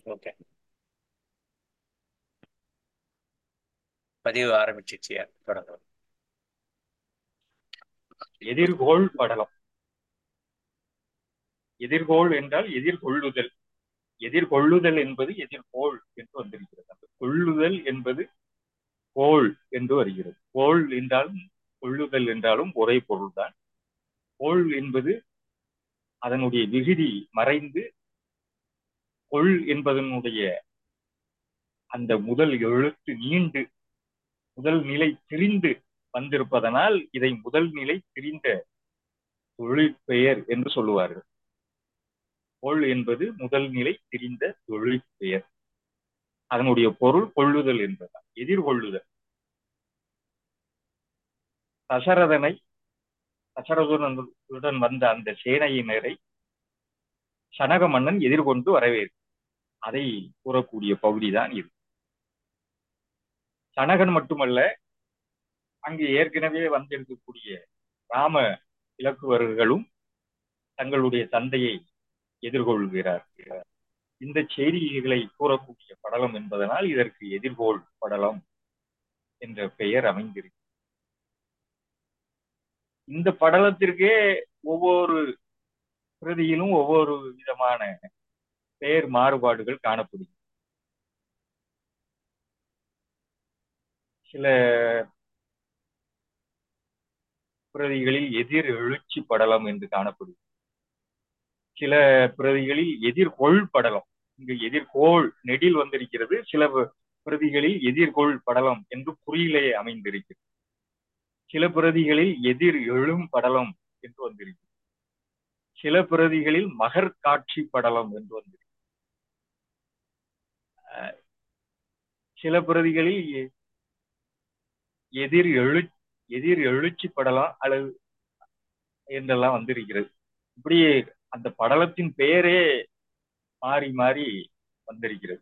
Okay பதிவு ஆரம்பிச்சிச்சியா தொடங்க எதிர்கோள் படலம் எதிர்கோள் என்றால் எதிர்கொள்ளுதல் எதிர்கொள்ளுதல் என்பது எதிர்கோள் என்று வந்திருக்கிறது அந்த கொள்ளுதல் என்பது கோள் என்று வருகிறது கோள் என்றாலும் கொள்ளுதல் என்றாலும் ஒரே பொருள்தான் கோள் என்பது அதனுடைய விகுதி மறைந்து கொள் என்பதனுடைய அந்த முதல் எழுத்து நீண்டு முதல் நிலை திரிந்து வந்திருப்பதனால் இதை முதல் நிலை திரிந்த தொழிற்பெயர் என்று சொல்லுவார்கள் கொள் என்பது முதல் நிலை திரிந்த தொழிற்பெயர் அதனுடைய பொருள் கொள்ளுதல் என்பதுதான் எதிர்கொள்ளுதல் தசரதனை தசரதனுடன் வந்த அந்த சேனையினரை சனக மன்னன் எதிர்கொண்டு வரவேற்கும் அதை கூறக்கூடிய பகுதிதான் இது சனகன் மட்டுமல்ல அங்கு ஏற்கனவே வந்திருக்கக்கூடிய ராம இலக்குவர்களும் தங்களுடைய தந்தையை எதிர்கொள்கிறார் இந்த செய்திகளை கூறக்கூடிய படலம் என்பதனால் இதற்கு எதிர்கோள் படலம் என்ற பெயர் அமைந்திருக்கு இந்த படலத்திற்கே ஒவ்வொரு பிரதியிலும் ஒவ்வொரு விதமான பெயர் மாறுபாடுகள் காணப்படுகிறது சில பிரதிகளில் எதிர் எழுச்சி படலம் என்று காணப்படுகிறது சில பிரதிகளில் எதிர்கொள் படலம் இங்கு எதிர்கோள் நெடில் வந்திருக்கிறது சில பிரதிகளில் எதிர்கொள் படலம் என்று குறியிலே அமைந்திருக்கிறது சில பிரதிகளில் எதிர் எழும் படலம் என்று வந்திருக்கிறது சில பிரதிகளில் மகர் காட்சி படலம் என்று வந்திருக்கிறது சில பிரதிகளில் எதிர் எழு எதிர் எழுச்சி படலம் அல்லது என்றெல்லாம் வந்திருக்கிறது இப்படி அந்த படலத்தின் பெயரே மாறி மாறி வந்திருக்கிறது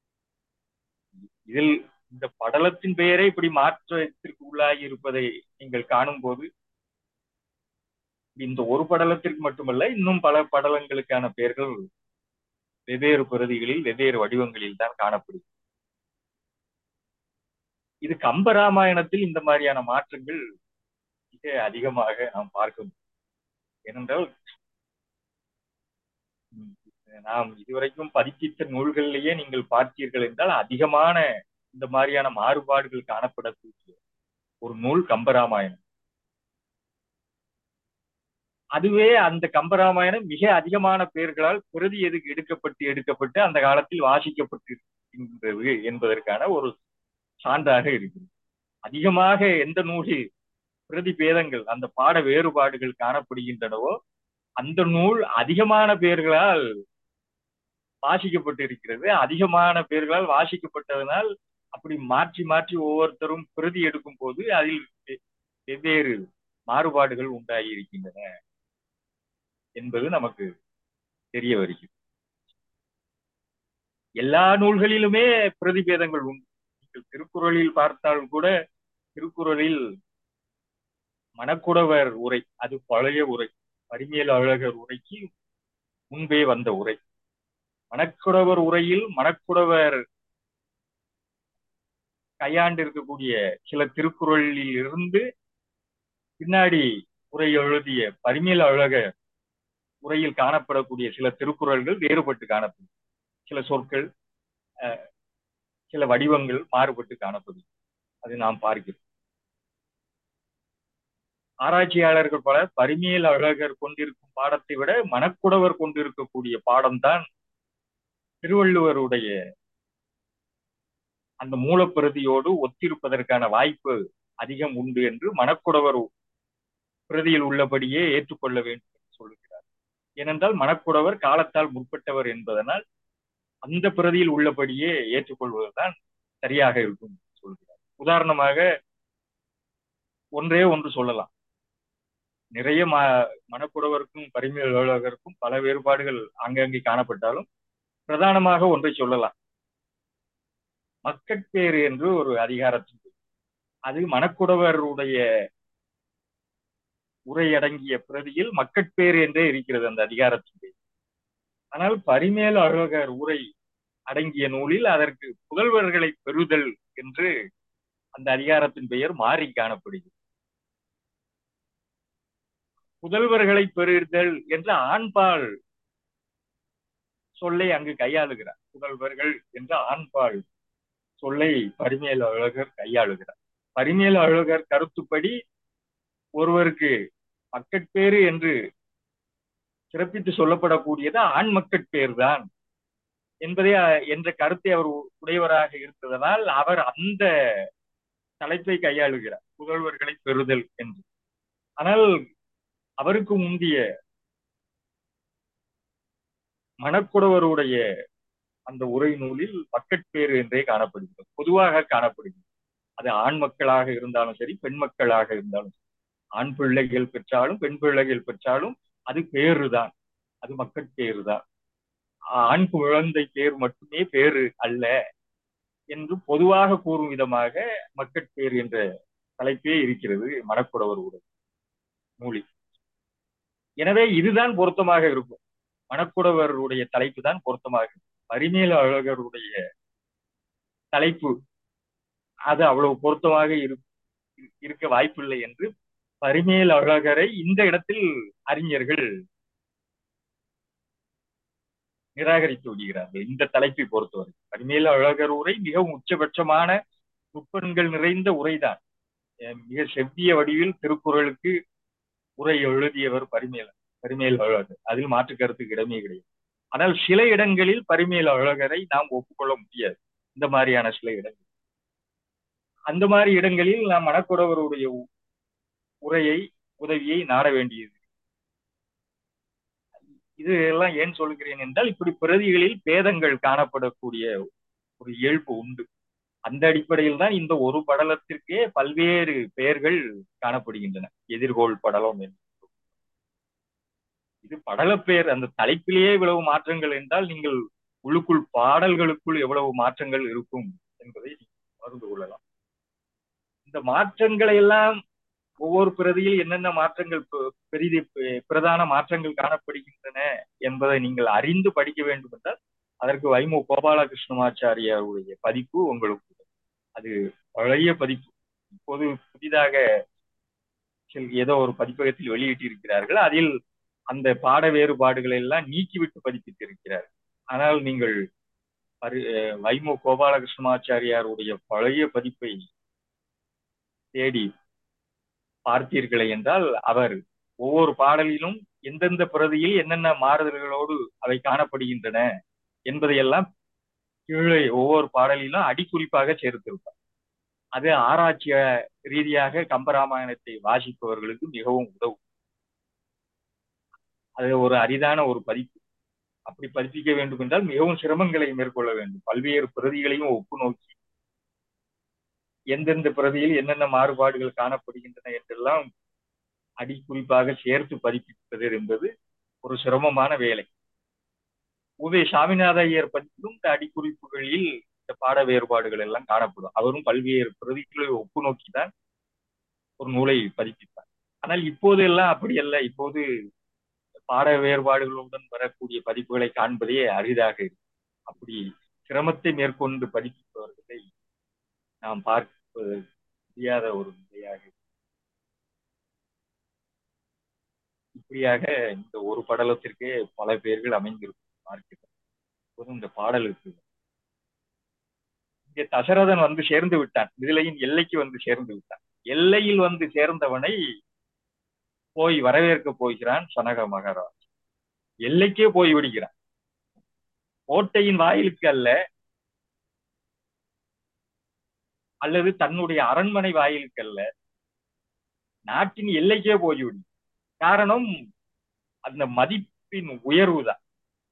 இதில் இந்த படலத்தின் பெயரே இப்படி மாற்றத்திற்கு உள்ளாகி இருப்பதை நீங்கள் காணும் போது இந்த ஒரு படலத்திற்கு மட்டுமல்ல இன்னும் பல படலங்களுக்கான பெயர்கள் வெவ்வேறு பிரதிகளில் வெவ்வேறு வடிவங்களில் தான் காணப்படுகிறது இது கம்பராமாயணத்தில் இந்த மாதிரியான மாற்றங்கள் மிக அதிகமாக நாம் பார்க்க முடியும் ஏனென்றால் நாம் இதுவரைக்கும் பதிப்பித்த நூல்களிலேயே நீங்கள் பார்த்தீர்கள் என்றால் அதிகமான இந்த மாதிரியான மாறுபாடுகள் காணப்படக்கூடிய ஒரு நூல் கம்பராமாயணம் அதுவே அந்த கம்பராமாயணம் மிக அதிகமான பெயர்களால் பிரதி எதுக்கு எடுக்கப்பட்டு எடுக்கப்பட்டு அந்த காலத்தில் வாசிக்கப்பட்டு இருக்கின்றது என்பதற்கான ஒரு சான்றாக இருக்கிறது அதிகமாக எந்த நூலில் பிரதி பேதங்கள் அந்த பாட வேறுபாடுகள் காணப்படுகின்றனவோ அந்த நூல் அதிகமான பெயர்களால் வாசிக்கப்பட்டு இருக்கிறது அதிகமான பெயர்களால் வாசிக்கப்பட்டதனால் அப்படி மாற்றி மாற்றி ஒவ்வொருத்தரும் பிரதி எடுக்கும் போது அதில் வெவ்வேறு மாறுபாடுகள் உண்டாகி இருக்கின்றன என்பது நமக்கு தெரிய வருகிறது எல்லா நூல்களிலுமே பிரதிபேதங்கள் உண்டு நீங்கள் திருக்குறளில் பார்த்தால் கூட திருக்குறளில் மணக்குடவர் உரை அது பழைய உரை பரிமேல் அழகர் உரைக்கு முன்பே வந்த உரை மணக்குடவர் உரையில் மணக்குடவர் கையாண்டு இருக்கக்கூடிய சில திருக்குறளில் இருந்து பின்னாடி உரை எழுதிய பரிமேல் அழகர் உரையில் காணப்படக்கூடிய சில திருக்குறள்கள் வேறுபட்டு காணப்படும் சில சொற்கள் சில வடிவங்கள் மாறுபட்டு காணப்படும் அது நாம் பார்க்கிறோம் ஆராய்ச்சியாளர்கள் பலர் பரிமேல் அழகர் கொண்டிருக்கும் பாடத்தை விட மணக்குடவர் கொண்டிருக்கக்கூடிய பாடம்தான் திருவள்ளுவருடைய அந்த மூலப்பிரதியோடு ஒத்திருப்பதற்கான வாய்ப்பு அதிகம் உண்டு என்று மணக்குடவர் பிரதியில் உள்ளபடியே ஏற்றுக்கொள்ள வேண்டும் என்று சொல்லுகிறார் ஏனென்றால் மணக்குடவர் காலத்தால் முற்பட்டவர் என்பதனால் அந்த பிரதியில் உள்ளபடியே ஏற்றுக்கொள்வதுதான் சரியாக இருக்கும் சொல்கிறார் உதாரணமாக ஒன்றே ஒன்று சொல்லலாம் நிறைய ம மனக்குடவருக்கும் பரிமையாளருக்கும் பல வேறுபாடுகள் அங்கங்கே காணப்பட்டாலும் பிரதானமாக ஒன்றை சொல்லலாம் மக்கட்பேறு என்று ஒரு அதிகாரத்தின் அது மணக்குடவருடைய உரையடங்கிய பிரதியில் மக்கட்பேறு என்றே இருக்கிறது அந்த அதிகாரத்தின் ஆனால் பரிமேல் அழகர் உரை அடங்கிய நூலில் அதற்கு புதல்வர்களை பெறுதல் என்று அந்த அதிகாரத்தின் பெயர் மாறி காணப்படுகிறது புதல்வர்களை பெறுதல் என்ற ஆண்பால் சொல்லை அங்கு கையாளுகிறார் புதல்வர்கள் என்ற ஆண்பால் சொல்லை பரிமேல் அழகர் கையாளுகிறார் பரிமேல் அழகர் கருத்துப்படி ஒருவருக்கு மக்கட்பேறு என்று சிறப்பித்து சொல்லப்படக்கூடியது ஆண் மக்கட்பேர் தான் என்பதை என்ற கருத்தை அவர் உடையவராக இருந்ததனால் அவர் அந்த தலைப்பை கையாளுகிறார் புதல்வர்களை பெறுதல் என்று ஆனால் அவருக்கு முந்திய மணக்குடவருடைய அந்த உரை நூலில் மக்கட்பேறு என்றே காணப்படுகிறது பொதுவாக காணப்படுகிறது அது ஆண் மக்களாக இருந்தாலும் சரி பெண் மக்களாக இருந்தாலும் சரி ஆண் பிள்ளைகள் பெற்றாலும் பெண் பிள்ளைகள் பெற்றாலும் அது பேரு தான் அது மக்கட்பேறு தான் ஆண் குழந்தை பேர் மட்டுமே பேரு அல்ல என்று பொதுவாக கூறும் விதமாக மக்கட்பேர் என்ற தலைப்பே இருக்கிறது மணக்குடவருடைய நூலில் எனவே இதுதான் பொருத்தமாக இருக்கும் மணக்குடவருடைய தலைப்பு தான் பொருத்தமாக இருக்கும் பரிமேல அழகருடைய தலைப்பு அது அவ்வளவு பொருத்தமாக இருக்க வாய்ப்பில்லை என்று பரிமேல் அழகரை இந்த இடத்தில் அறிஞர்கள் நிராகரித்து விடுகிறார்கள் இந்த தலைப்பை பொறுத்தவரை பரிமேல் அழகர் உரை மிகவும் உச்சபட்சமான நுட்பங்கள் நிறைந்த உரைதான் மிக செவ்விய வடிவில் திருக்குறளுக்கு உரை எழுதியவர் பரிமேல் பரிமேல் அழகர் அதில் மாற்று கருத்துக்கு இடமே கிடையாது ஆனால் சில இடங்களில் பரிமேல் அழகரை நாம் ஒப்புக்கொள்ள முடியாது இந்த மாதிரியான சில இடங்கள் அந்த மாதிரி இடங்களில் நாம் மணக்குடவருடைய உரையை உதவியை நாட வேண்டியது இது எல்லாம் ஏன் சொல்கிறேன் என்றால் இப்படி பிரதிகளில் பேதங்கள் காணப்படக்கூடிய ஒரு இயல்பு உண்டு அந்த அடிப்படையில் தான் இந்த ஒரு படலத்திற்கே பல்வேறு பெயர்கள் காணப்படுகின்றன எதிர்கோள் படலம் என்று இது படலப்பெயர் அந்த தலைப்பிலேயே இவ்வளவு மாற்றங்கள் என்றால் நீங்கள் உள்ளுக்குள் பாடல்களுக்குள் எவ்வளவு மாற்றங்கள் இருக்கும் என்பதை உணர்ந்து கொள்ளலாம் இந்த மாற்றங்களை எல்லாம் ஒவ்வொரு பிரதியில் என்னென்ன மாற்றங்கள் பெரிது பிரதான மாற்றங்கள் காணப்படுகின்றன என்பதை நீங்கள் அறிந்து படிக்க வேண்டும் என்றால் அதற்கு வைமு கோபாலகிருஷ்ணமாச்சாரியாருடைய பதிப்பு உங்களுக்கு அது பழைய பதிப்பு இப்போது புதிதாக ஏதோ ஒரு பதிப்பகத்தில் வெளியிட்டிருக்கிறார்கள் அதில் அந்த பாட வேறுபாடுகளை எல்லாம் நீக்கிவிட்டு பதிப்பித்திருக்கிறார்கள் ஆனால் நீங்கள் வைமு கோபாலகிருஷ்ணமாச்சாரியாருடைய பழைய பதிப்பை தேடி பார்த்தீர்களே என்றால் அவர் ஒவ்வொரு பாடலிலும் எந்தெந்த பிரதியில் என்னென்ன மாறுதல்களோடு அவை காணப்படுகின்றன என்பதையெல்லாம் கீழே ஒவ்வொரு பாடலிலும் அடிக்குறிப்பாக சேர்த்திருப்பார் அது ஆராய்ச்சி ரீதியாக கம்பராமாயணத்தை வாசிப்பவர்களுக்கு மிகவும் உதவும் அது ஒரு அரிதான ஒரு பதிப்பு அப்படி பதிப்பிக்க வேண்டும் என்றால் மிகவும் சிரமங்களை மேற்கொள்ள வேண்டும் பல்வேறு பிரதிகளையும் ஒப்பு நோக்கி எந்தெந்த பிரதியில் என்னென்ன மாறுபாடுகள் காணப்படுகின்றன என்றெல்லாம் அடிக்குறிப்பாக சேர்த்து பதிப்பிப்பது என்பது ஒரு சிரமமான வேலை உவே சாமிநாத ஐயர் பதிப்பிலும் இந்த அடிக்குறிப்புகளில் இந்த பாட வேறுபாடுகள் எல்லாம் காணப்படும் அவரும் பல்வேறு பிரதிகளை ஒப்பு நோக்கிதான் ஒரு நூலை பதிப்பித்தார் ஆனால் இப்போது எல்லாம் அப்படி அல்ல இப்போது பாட வேறுபாடுகளுடன் வரக்கூடிய பதிப்புகளை காண்பதே அரிதாக இருக்கு அப்படி சிரமத்தை மேற்கொண்டு பதிப்பிப்பவர்களை நாம் பார்ப்பது முடியாத ஒரு நிலையாக இப்படியாக இந்த ஒரு படலத்திற்கே பல பேர்கள் அமைந்திருக்கும் பார்க்கிறோம் இந்த பாடலுக்கு இங்கே தசரதன் வந்து சேர்ந்து விட்டான் மிதிலையின் எல்லைக்கு வந்து சேர்ந்து விட்டான் எல்லையில் வந்து சேர்ந்தவனை போய் வரவேற்க போகிறான் சனக மகாராஜ் எல்லைக்கே போய் விடுகிறான் கோட்டையின் வாயிலுக்கு அல்ல அல்லது தன்னுடைய அரண்மனை வாயிலுக்கு அல்ல நாட்டின் எல்லைக்கே போய்விடும் காரணம் அந்த மதிப்பின் உயர்வு தான்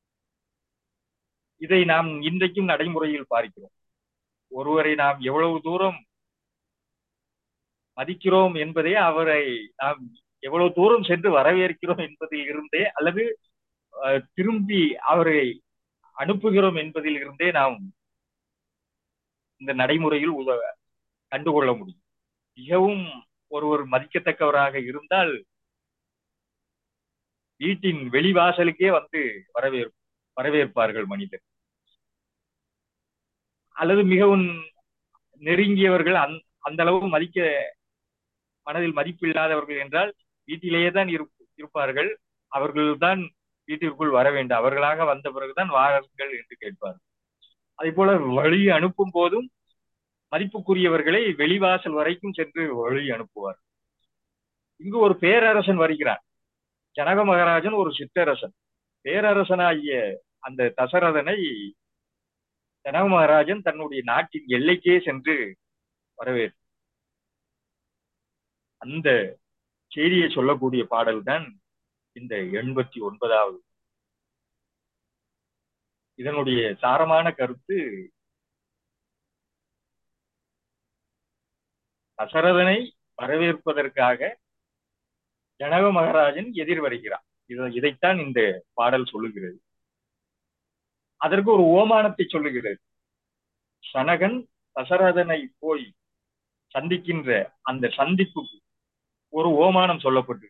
இதை நாம் இன்றைக்கும் நடைமுறையில் பார்க்கிறோம் ஒருவரை நாம் எவ்வளவு தூரம் மதிக்கிறோம் என்பதே அவரை நாம் எவ்வளவு தூரம் சென்று வரவேற்கிறோம் என்பதில் இருந்தே அல்லது திரும்பி அவரை அனுப்புகிறோம் என்பதில் இருந்தே நாம் இந்த நடைமுறையில் உதவ கண்டுகொள்ள முடியும் மிகவும் ஒருவர் மதிக்கத்தக்கவராக இருந்தால் வீட்டின் வெளிவாசலுக்கே வந்து வரவேற்பு வரவேற்பார்கள் மனிதர் அல்லது மிகவும் நெருங்கியவர்கள் அந் அந்த அளவு மதிக்க மனதில் மதிப்பு இல்லாதவர்கள் என்றால் வீட்டிலேயே தான் இருப்பார்கள் அவர்கள்தான் வீட்டிற்குள் வர வேண்டும் அவர்களாக வந்த பிறகுதான் வாருங்கள் என்று கேட்பார்கள் அதே போல வழி அனுப்பும் போதும் மதிப்புக்குரியவர்களை வெளிவாசல் வரைக்கும் சென்று வழி அனுப்புவார் இங்கு ஒரு பேரரசன் வருகிறான் ஜனக மகாராஜன் ஒரு சிற்றரசன் பேரரசனாகிய அந்த தசரதனை ஜனக மகாராஜன் தன்னுடைய நாட்டின் எல்லைக்கே சென்று வரவேற்று அந்த செய்தியை சொல்லக்கூடிய பாடல் தான் இந்த எண்பத்தி ஒன்பதாவது இதனுடைய சாரமான கருத்து தசரதனை வரவேற்பதற்காக ஜனக மகாராஜன் எதிர் வருகிறார் இதைத்தான் இந்த பாடல் சொல்லுகிறது அதற்கு ஒரு ஓமானத்தை சொல்லுகிறது சனகன் தசரதனை போய் சந்திக்கின்ற அந்த சந்திப்புக்கு ஒரு ஓமானம் சொல்லப்பட்டு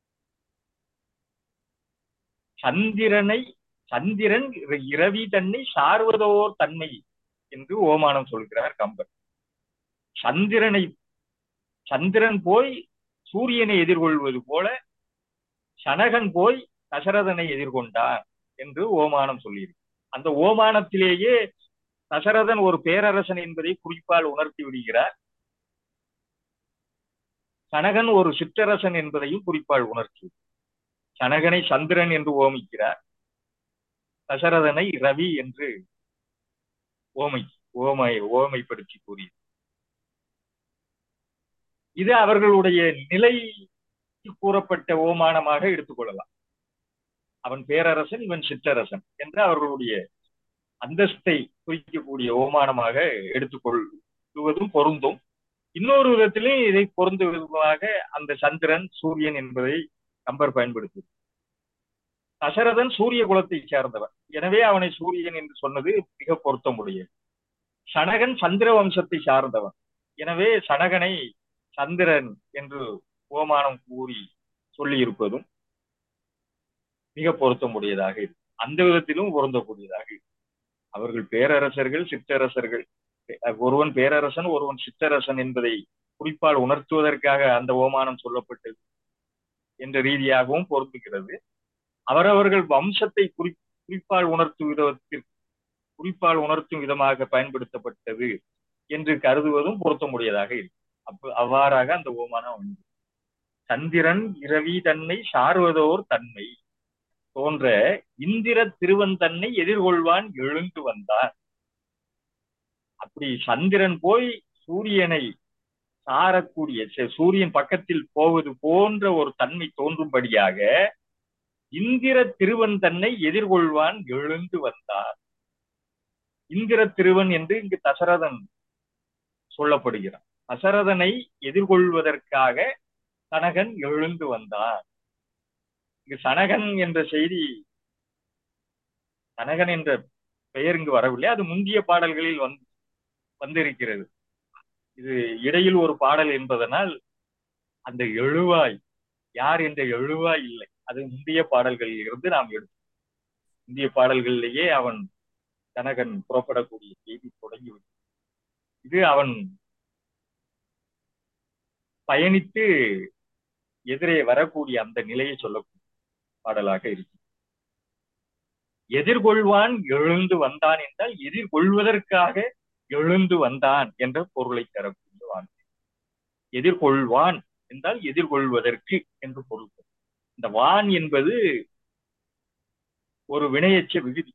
சந்திரனை சந்திரன் இரவி தன்னை சார்வதோர் தன்மை என்று ஓமானம் சொல்கிறார் கம்பர் சந்திரனை சந்திரன் போய் சூரியனை எதிர்கொள்வது போல சனகன் போய் தசரதனை எதிர்கொண்டார் என்று ஓமானம் சொல்லியிருக்கு அந்த ஓமானத்திலேயே தசரதன் ஒரு பேரரசன் என்பதை குறிப்பால் உணர்த்தி விடுகிறார் சனகன் ஒரு சிற்றரசன் என்பதையும் குறிப்பால் உணர்த்தி சனகனை சந்திரன் என்று ஓமிக்கிறார் தசரதனை ரவி என்று ஓமை ஓமை ஓமைப்படுத்தி கூறியது இது அவர்களுடைய நிலை கூறப்பட்ட ஓமானமாக எடுத்துக்கொள்ளலாம் அவன் பேரரசன் இவன் சிற்றரசன் என்று அவர்களுடைய அந்தஸ்தை குறிக்கக்கூடிய ஓமானமாக எடுத்துக்கொள்வதும் பொருந்தும் இன்னொரு விதத்திலே இதை பொருந்துவதாக அந்த சந்திரன் சூரியன் என்பதை கம்பர் பயன்படுத்து தசரதன் சூரிய குலத்தை சேர்ந்தவன் எனவே அவனை சூரியன் என்று சொன்னது மிக பொருத்தமுடையது சனகன் சந்திர வம்சத்தை சார்ந்தவன் எனவே சனகனை சந்திரன் என்று ஓமானம் கூறி சொல்லி இருப்பதும் மிக பொருத்தமுடையதாக இருக்கு அந்த விதத்திலும் பொருந்தக்கூடியதாக இருக்கு அவர்கள் பேரரசர்கள் சிற்றரசர்கள் ஒருவன் பேரரசன் ஒருவன் சிற்றரசன் என்பதை குறிப்பால் உணர்த்துவதற்காக அந்த ஓமானம் சொல்லப்பட்டது என்ற ரீதியாகவும் பொருந்துகிறது அவரவர்கள் வம்சத்தை குறி குறிப்பால் உணர்த்தும் விதத்திற்கு குறிப்பால் உணர்த்தும் விதமாக பயன்படுத்தப்பட்டது என்று கருதுவதும் பொருத்தமுடையதாக இருக்கு அப்ப அவ்வாறாக அந்த ஓமானம் வந்து சந்திரன் இரவி தன்னை சார்வதோர் தன்மை தோன்ற இந்திர திருவன் தன்னை எதிர்கொள்வான் எழுந்து வந்தான் அப்படி சந்திரன் போய் சூரியனை சாரக்கூடிய சூரியன் பக்கத்தில் போவது போன்ற ஒரு தன்மை தோன்றும்படியாக இந்திர திருவன் தன்னை எதிர்கொள்வான் எழுந்து வந்தார் இந்திர திருவன் என்று இங்கு தசரதன் சொல்லப்படுகிறான் தசரதனை எதிர்கொள்வதற்காக சனகன் எழுந்து வந்தார் இங்கு சனகன் என்ற செய்தி சனகன் என்ற பெயர் இங்கு வரவில்லை அது முந்திய பாடல்களில் வந்து வந்திருக்கிறது இது இடையில் ஒரு பாடல் என்பதனால் அந்த எழுவாய் யார் என்ற எழுவாய் இல்லை அது முந்தைய பாடல்களில் இருந்து நாம் எடுத்தோம் இந்திய பாடல்களிலேயே அவன் கனகன் புறப்படக்கூடிய செய்தி தொடங்கி இது அவன் பயணித்து எதிரே வரக்கூடிய அந்த நிலையை சொல்லக்கூடிய பாடலாக இருக்கு எதிர்கொள்வான் எழுந்து வந்தான் என்றால் எதிர்கொள்வதற்காக எழுந்து வந்தான் என்ற பொருளை தரக்கூடிய வார்த்தை எதிர்கொள்வான் என்றால் எதிர்கொள்வதற்கு என்று பொருள் இந்த வான் என்பது ஒரு வினையச்ச விகுதி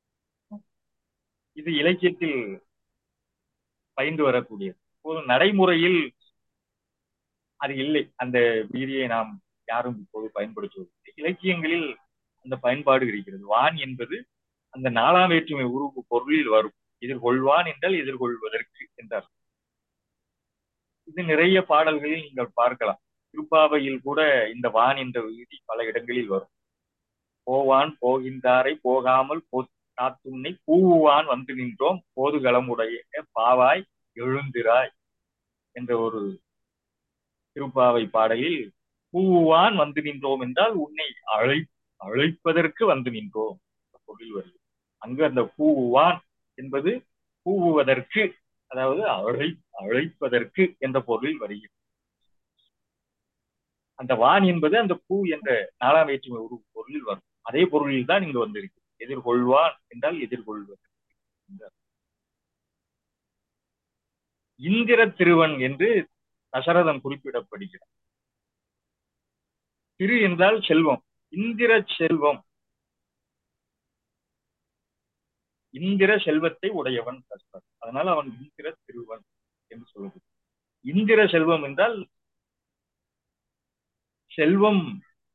இது இலக்கியத்தில் பயின்று வரக்கூடியது ஒரு நடைமுறையில் அது இல்லை அந்த விதியை நாம் யாரும் இப்போது பயன்படுத்துவதில்லை இலக்கியங்களில் அந்த பயன்பாடு இருக்கிறது வான் என்பது அந்த நாலாம் வேற்றுமை உருவு பொருளில் வரும் எதிர்கொள்வான் என்றால் எதிர்கொள்வதற்கு என்றார் இது நிறைய பாடல்களில் நீங்கள் பார்க்கலாம் திருப்பாவையில் கூட இந்த வான் என்ற விதி பல இடங்களில் வரும் போவான் போகின்றாரை போகாமல் போ காத்துன்னை பூவான் வந்து நின்றோம் போதுகளமுடைய பாவாய் எழுந்திராய் என்ற ஒரு திருப்பாவை பாடலில் பூவான் வந்து நின்றோம் என்றால் உன்னை அழை அழைப்பதற்கு வந்து நின்றோம் பொருள் வருது அங்கு அந்த பூவான் என்பது கூவுவதற்கு அதாவது அழை அழைப்பதற்கு என்ற பொருளில் வருகிறது அந்த வான் என்பது அந்த பூ என்ற நாலாம் வேற்றுமை ஒரு பொருளில் வரும் அதே பொருளில் தான் இங்கு வந்திருக்கு எதிர்கொள்வான் என்றால் எதிர்கொள்வது இந்திர திருவன் என்று தசரதன் குறிப்பிடப்படுகிறார் திரு என்றால் செல்வம் இந்திர செல்வம் இந்திர செல்வத்தை உடையவன் தசரதன் அதனால அவன் இந்திர திருவன் என்று சொல்லுது இந்திர செல்வம் என்றால் செல்வம்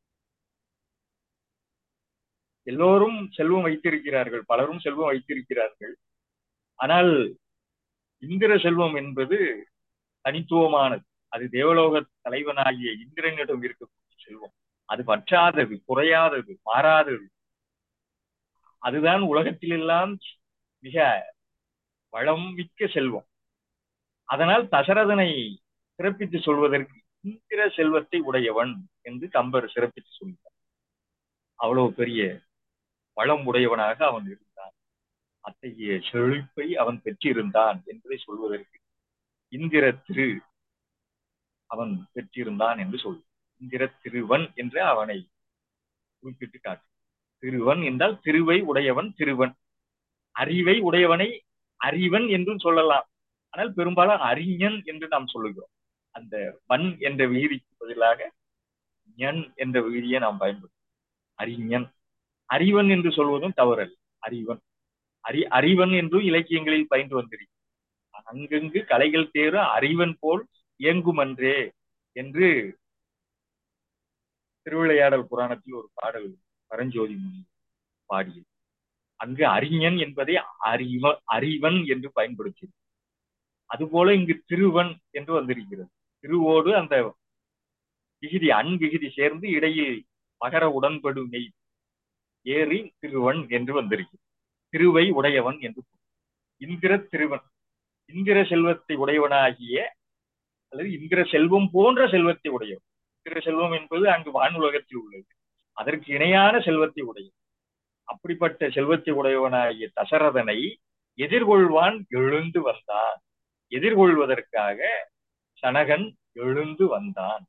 எல்லோரும் செல்வம் வைத்திருக்கிறார்கள் பலரும் செல்வம் வைத்திருக்கிறார்கள் ஆனால் இந்திர செல்வம் என்பது தனித்துவமானது அது தேவலோக தலைவனாகிய இந்திரனிடம் இருக்கக்கூடிய செல்வம் அது பற்றாதது குறையாதது மாறாதது அதுதான் உலகத்திலெல்லாம் மிக வளம் மிக்க செல்வம் அதனால் தசரதனை சிறப்பித்து சொல்வதற்கு இந்திர செல்வத்தை உடையவன் என்று கம்பர் சிறப்பித்து சொல்கிறார் அவ்வளவு பெரிய வளம் உடையவனாக அவன் இருந்தான் அத்தகைய செழிப்பை அவன் பெற்றிருந்தான் என்பதை சொல்வதற்கு இந்திர திரு அவன் பெற்றிருந்தான் என்று சொல் இந்திர திருவன் என்று அவனை குறிப்பிட்டு காட்டு திருவன் என்றால் திருவை உடையவன் திருவன் அறிவை உடையவனை அறிவன் என்றும் சொல்லலாம் ஆனால் பெரும்பாலும் அறிஞன் என்று நாம் சொல்லுகிறோம் அந்த வன் என்ற விகுதிக்கு பதிலாக ஞன் என்ற விகுதியை நாம் பயன்படுத்தும் அறிஞன் அறிவன் என்று சொல்வதும் தவறல் அறிவன் அறி அறிவன் என்றும் இலக்கியங்களில் பயின்று வந்திருக்கிறது அங்கங்கு கலைகள் தேர அறிவன் போல் இயங்குமன்றே என்று திருவிளையாடல் புராணத்தில் ஒரு பாடல் பரஞ்சோதி முனி பாடியது அங்கு அறிஞன் என்பதை அறிவ அறிவன் என்று பயன்படுத்தியது அதுபோல இங்கு திருவன் என்று வந்திருக்கிறது திருவோடு அந்த விகுதி அன் விகுதி சேர்ந்து இடையில் மகர உடன்படு நெய் ஏறி திருவன் என்று வந்திருக்கிறது திருவை உடையவன் என்று இந்திர திருவன் இந்திர செல்வத்தை உடையவனாகிய அல்லது இந்திர செல்வம் போன்ற செல்வத்தை உடையவன் இந்திர செல்வம் என்பது அங்கு வானுலகத்தில் உள்ளது அதற்கு இணையான செல்வத்தை உடையவன் அப்படிப்பட்ட செல்வத்தை உடையவனாகிய தசரதனை எதிர்கொள்வான் எழுந்து வந்தான் எதிர்கொள்வதற்காக சனகன் எழுந்து வந்தான்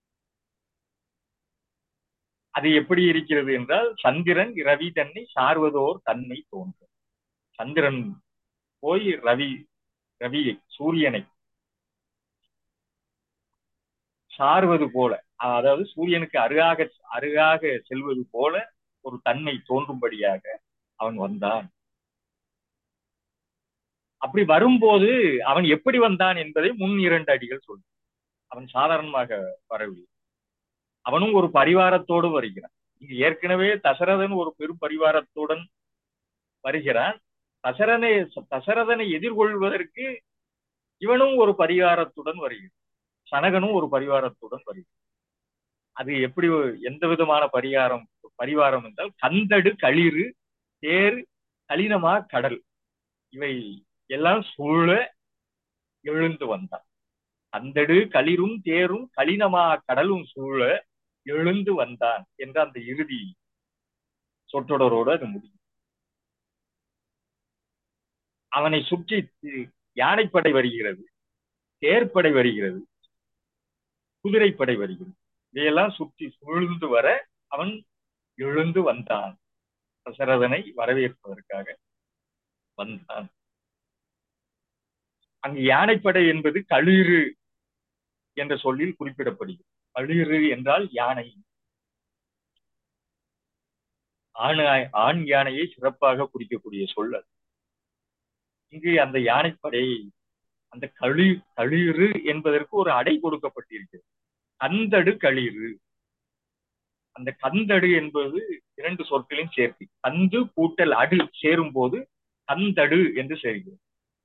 அது எப்படி இருக்கிறது என்றால் சந்திரன் ரவி தன்னை சார்வதோர் தன்மை தோன்றும் சந்திரன் போய் ரவி ரவி சூரியனை சார்வது போல அதாவது சூரியனுக்கு அருகாக அருகாக செல்வது போல ஒரு தன்மை தோன்றும்படியாக அவன் வந்தான் அப்படி வரும்போது அவன் எப்படி வந்தான் என்பதை முன் இரண்டு அடிகள் சொல்லு அவன் சாதாரணமாக வரவில்லை அவனும் ஒரு பரிவாரத்தோடு வருகிறான் இங்கு ஏற்கனவே தசரதன் ஒரு பெரும் பரிவாரத்துடன் வருகிறான் தசரனை தசரதனை எதிர்கொள்வதற்கு இவனும் ஒரு பரிவாரத்துடன் வருகிறான் சனகனும் ஒரு பரிவாரத்துடன் வருகிறான் அது எப்படி எந்த விதமான பரிகாரம் பரிவாரம் என்றால் கந்தடு களிறு தேர் கலினமா கடல் இவை எல்லாம் சூழ எழுந்து வந்தான் கந்தடு களிரும் தேரும் கலினமா கடலும் சூழ எழுந்து வந்தான் என்ற அந்த இறுதி சொற்றொடரோடு அது முடியும் அவனை சுற்றி யானைப்படை வருகிறது தேர்ப்படை வருகிறது குதிரைப்படை வருகிறது இதையெல்லாம் சுற்றி சூழ்ந்து வர அவன் எழுந்து வந்தான் தசரதனை வரவேற்பதற்காக வந்தான் அங்கு யானைப்படை என்பது களிறு என்ற சொல்லில் குறிப்பிடப்படுகிறது களிறு என்றால் யானை ஆண் ஆண் யானையை சிறப்பாக குறிக்கக்கூடிய சொல் அது இங்கு அந்த யானைப்படை அந்த களி களிறு என்பதற்கு ஒரு அடை கொடுக்கப்பட்டிருக்கிறது கந்தடு களிறு அந்த கந்தடு என்பது இரண்டு சொற்களையும் சேர்த்து கந்து கூட்டல் அடு சேரும் போது கந்தடு என்று சேர்கிறது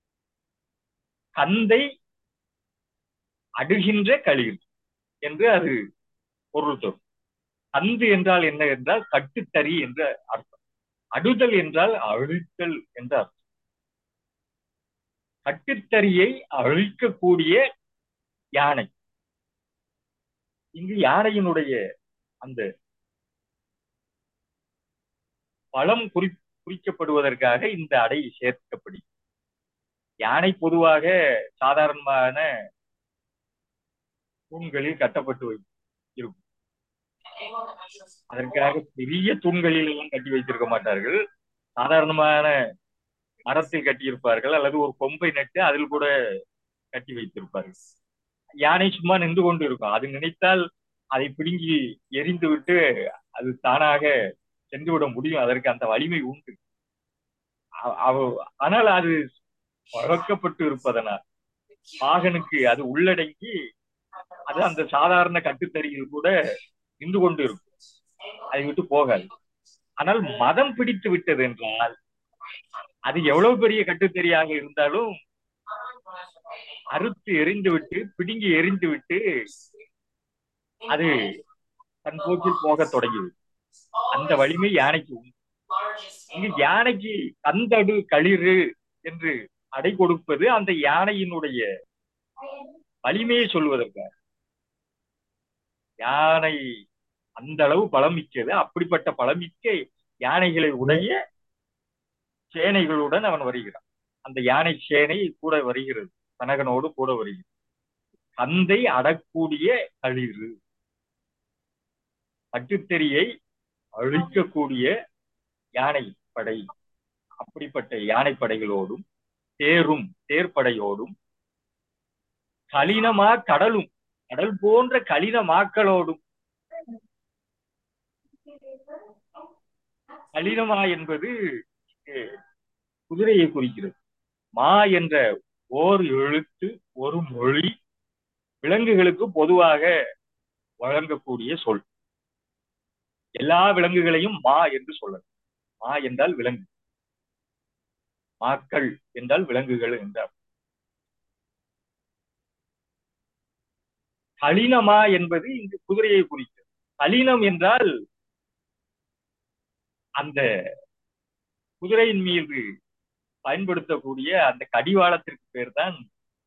கந்தை அடுகின்ற களிர் என்று அது பொருள் தரும் கந்து என்றால் என்ன என்றால் கட்டுத்தறி என்ற அர்த்தம் அடுதல் என்றால் அழித்தல் என்ற அர்த்தம் கட்டுத்தறியை அழிக்கக்கூடிய யானை இங்கு யானையினுடைய அந்த பலம் குறி குறிக்கப்படுவதற்காக இந்த அடை சேர்க்கப்படுகிறது யானை பொதுவாக சாதாரணமான தூண்களில் கட்டப்பட்டு வை இருக்கும் அதற்காக பெரிய தூண்களில் எல்லாம் கட்டி வைத்திருக்க மாட்டார்கள் சாதாரணமான மரத்தில் கட்டியிருப்பார்கள் அல்லது ஒரு கொம்பை நட்டு அதில் கூட கட்டி வைத்திருப்பார்கள் யானை சும்மா நின்று கொண்டு இருக்கும் அது நினைத்தால் அதை பிடுங்கி எரிந்து விட்டு அது தானாக சென்று விட முடியும் அதற்கு அந்த வலிமை உண்டு அ- அவ- ஆனால் அது பழக்கப்பட்டு இருப்பதனால் பாகனுக்கு அது உள்ளடங்கி அது அந்த சாதாரண கட்டுத்தறியில் கூட நின்று கொண்டு இருக்கும் அதை விட்டு போகாது ஆனால் மதம் பிடித்து விட்டது என்றால் அது எவ்வளவு பெரிய கட்டுத்தறியாக இருந்தாலும் அறுத்து எரிந்து விட்டு பிடுங்கி எரிந்து விட்டு அது தன் போக்கில் போக தொடங்கிவிடும் அந்த வலிமை யானைக்கு உண்டு இங்கு யானைக்கு கந்தடு களிறு என்று அடை கொடுப்பது அந்த யானையினுடைய வலிமையை சொல்வதற்காக யானை அந்த அளவு பலமிக்கது அப்படிப்பட்ட பலமிக்க யானைகளை உடைய சேனைகளுடன் அவன் வருகிறான் அந்த யானை சேனை கூட வருகிறது கனகனோடு கூட வருகிறது கந்தை அடக்கூடிய களிறு பட்டுத்தெறியை அழிக்கக்கூடிய யானை படை அப்படிப்பட்ட யானை படைகளோடும் தேரும் தேர்ப்படையோடும் கலினமா கடலும் கடல் போன்ற கலின மாக்களோடும் கலினமா என்பது அஹ், குதிரையை குறிக்கிறது மா என்ற ஓர் எழுத்து ஒரு மொழி விலங்குகளுக்கு பொதுவாக வழங்கக்கூடிய சொல் எல்லா விலங்குகளையும் மா என்று சொல்லலாம் மா என்றால் விலங்கு மாக்கள் என்றால் விலங்குகள் என்றார் கலினமா என்பது இங்கு குதிரையை குறிக்கிறது கலினம் என்றால் அந்த குதிரையின் மீது பயன்படுத்தக்கூடிய அந்த கடிவாளத்திற்கு பேர் தான்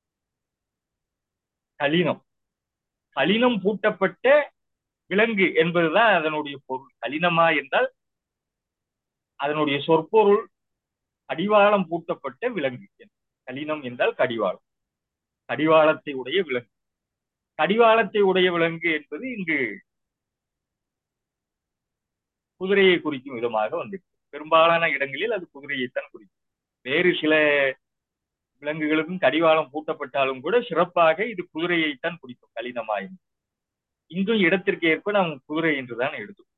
கலினம் கலினம் பூட்டப்பட்ட விலங்கு என்பதுதான் அதனுடைய பொருள் கலினமா என்றால் அதனுடைய சொற்பொருள் கடிவாளம் பூட்டப்பட்ட விலங்கு கலினம் என்றால் கடிவாளம் கடிவாளத்தை உடைய விலங்கு கடிவாளத்தை உடைய விலங்கு என்பது இங்கு குதிரையை குறிக்கும் விதமாக வந்திருக்கு பெரும்பாலான இடங்களில் அது குதிரையைத்தான் குறிக்கும் வேறு சில விலங்குகளுக்கும் கடிவாளம் பூட்டப்பட்டாலும் கூட சிறப்பாக இது குதிரையைத்தான் குறிக்கும் கலினமாய் இங்கும் இடத்திற்கு ஏற்ப நாம் குதிரை என்றுதான் எடுத்துக்கோம்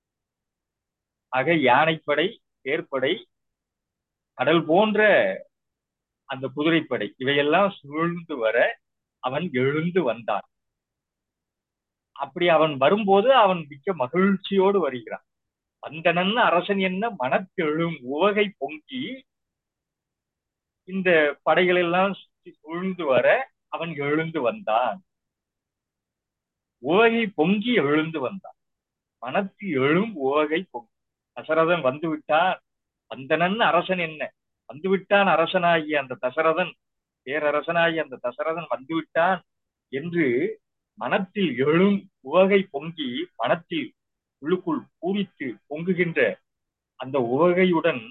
ஆக யானைப்படை தேர்ப்படை கடல் போன்ற அந்த குதிரைப்படை இவையெல்லாம் சூழ்ந்து வர அவன் எழுந்து வந்தான் அப்படி அவன் வரும்போது அவன் மிக்க மகிழ்ச்சியோடு வருகிறான் வந்தனன் அரசன் என்ன மனத்தெழும் உவகை பொங்கி இந்த படைகள் எல்லாம் சூழ்ந்து வர அவன் எழுந்து வந்தான் உவகை பொங்கி எழுந்து வந்தான் மனத்து எழும் உவகை பொங்கி தசரதன் வந்து விட்டான் வந்தனன் அரசன் என்ன வந்து விட்டான் அரசனாகிய அந்த தசரதன் பேரரசனாகிய அந்த தசரதன் வந்து விட்டான் என்று மனத்தில் எழும் உவகை பொங்கி மனத்தில் உள்ளுக்குள் பூரித்து பொங்குகின்ற அந்த உவகையுடன்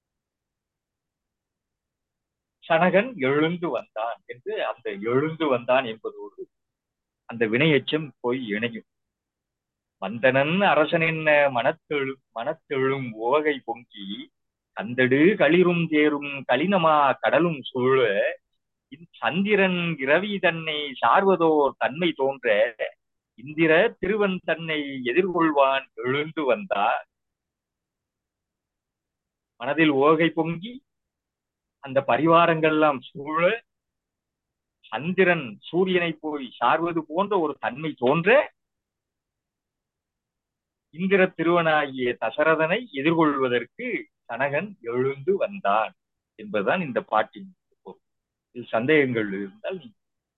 சனகன் எழுந்து வந்தான் என்று அந்த எழுந்து வந்தான் என்பதோடு அந்த வினையச்சம் போய் இணையும் வந்தனன் அரசன் என்ன மனத்தெழு மனத்தெழும் உவகை பொங்கி கந்தடு களிரும் தேரும் கலினமா கடலும் சூழ சந்திரன் இரவி தன்னை சார்வதோர் தன்மை தோன்ற இந்திர திருவன் தன்னை எதிர்கொள்வான் எழுந்து வந்தார் மனதில் ஓகை பொங்கி அந்த பரிவாரங்கள்லாம் சூழ சந்திரன் சூரியனை போய் சார்வது போன்ற ஒரு தன்மை தோன்ற இந்திர திருவனாகிய தசரதனை எதிர்கொள்வதற்கு சனகன் எழுந்து வந்தான் என்பதுதான் இந்த பாட்டின் பொருள் இது சந்தேகங்கள் இருந்தால் நீ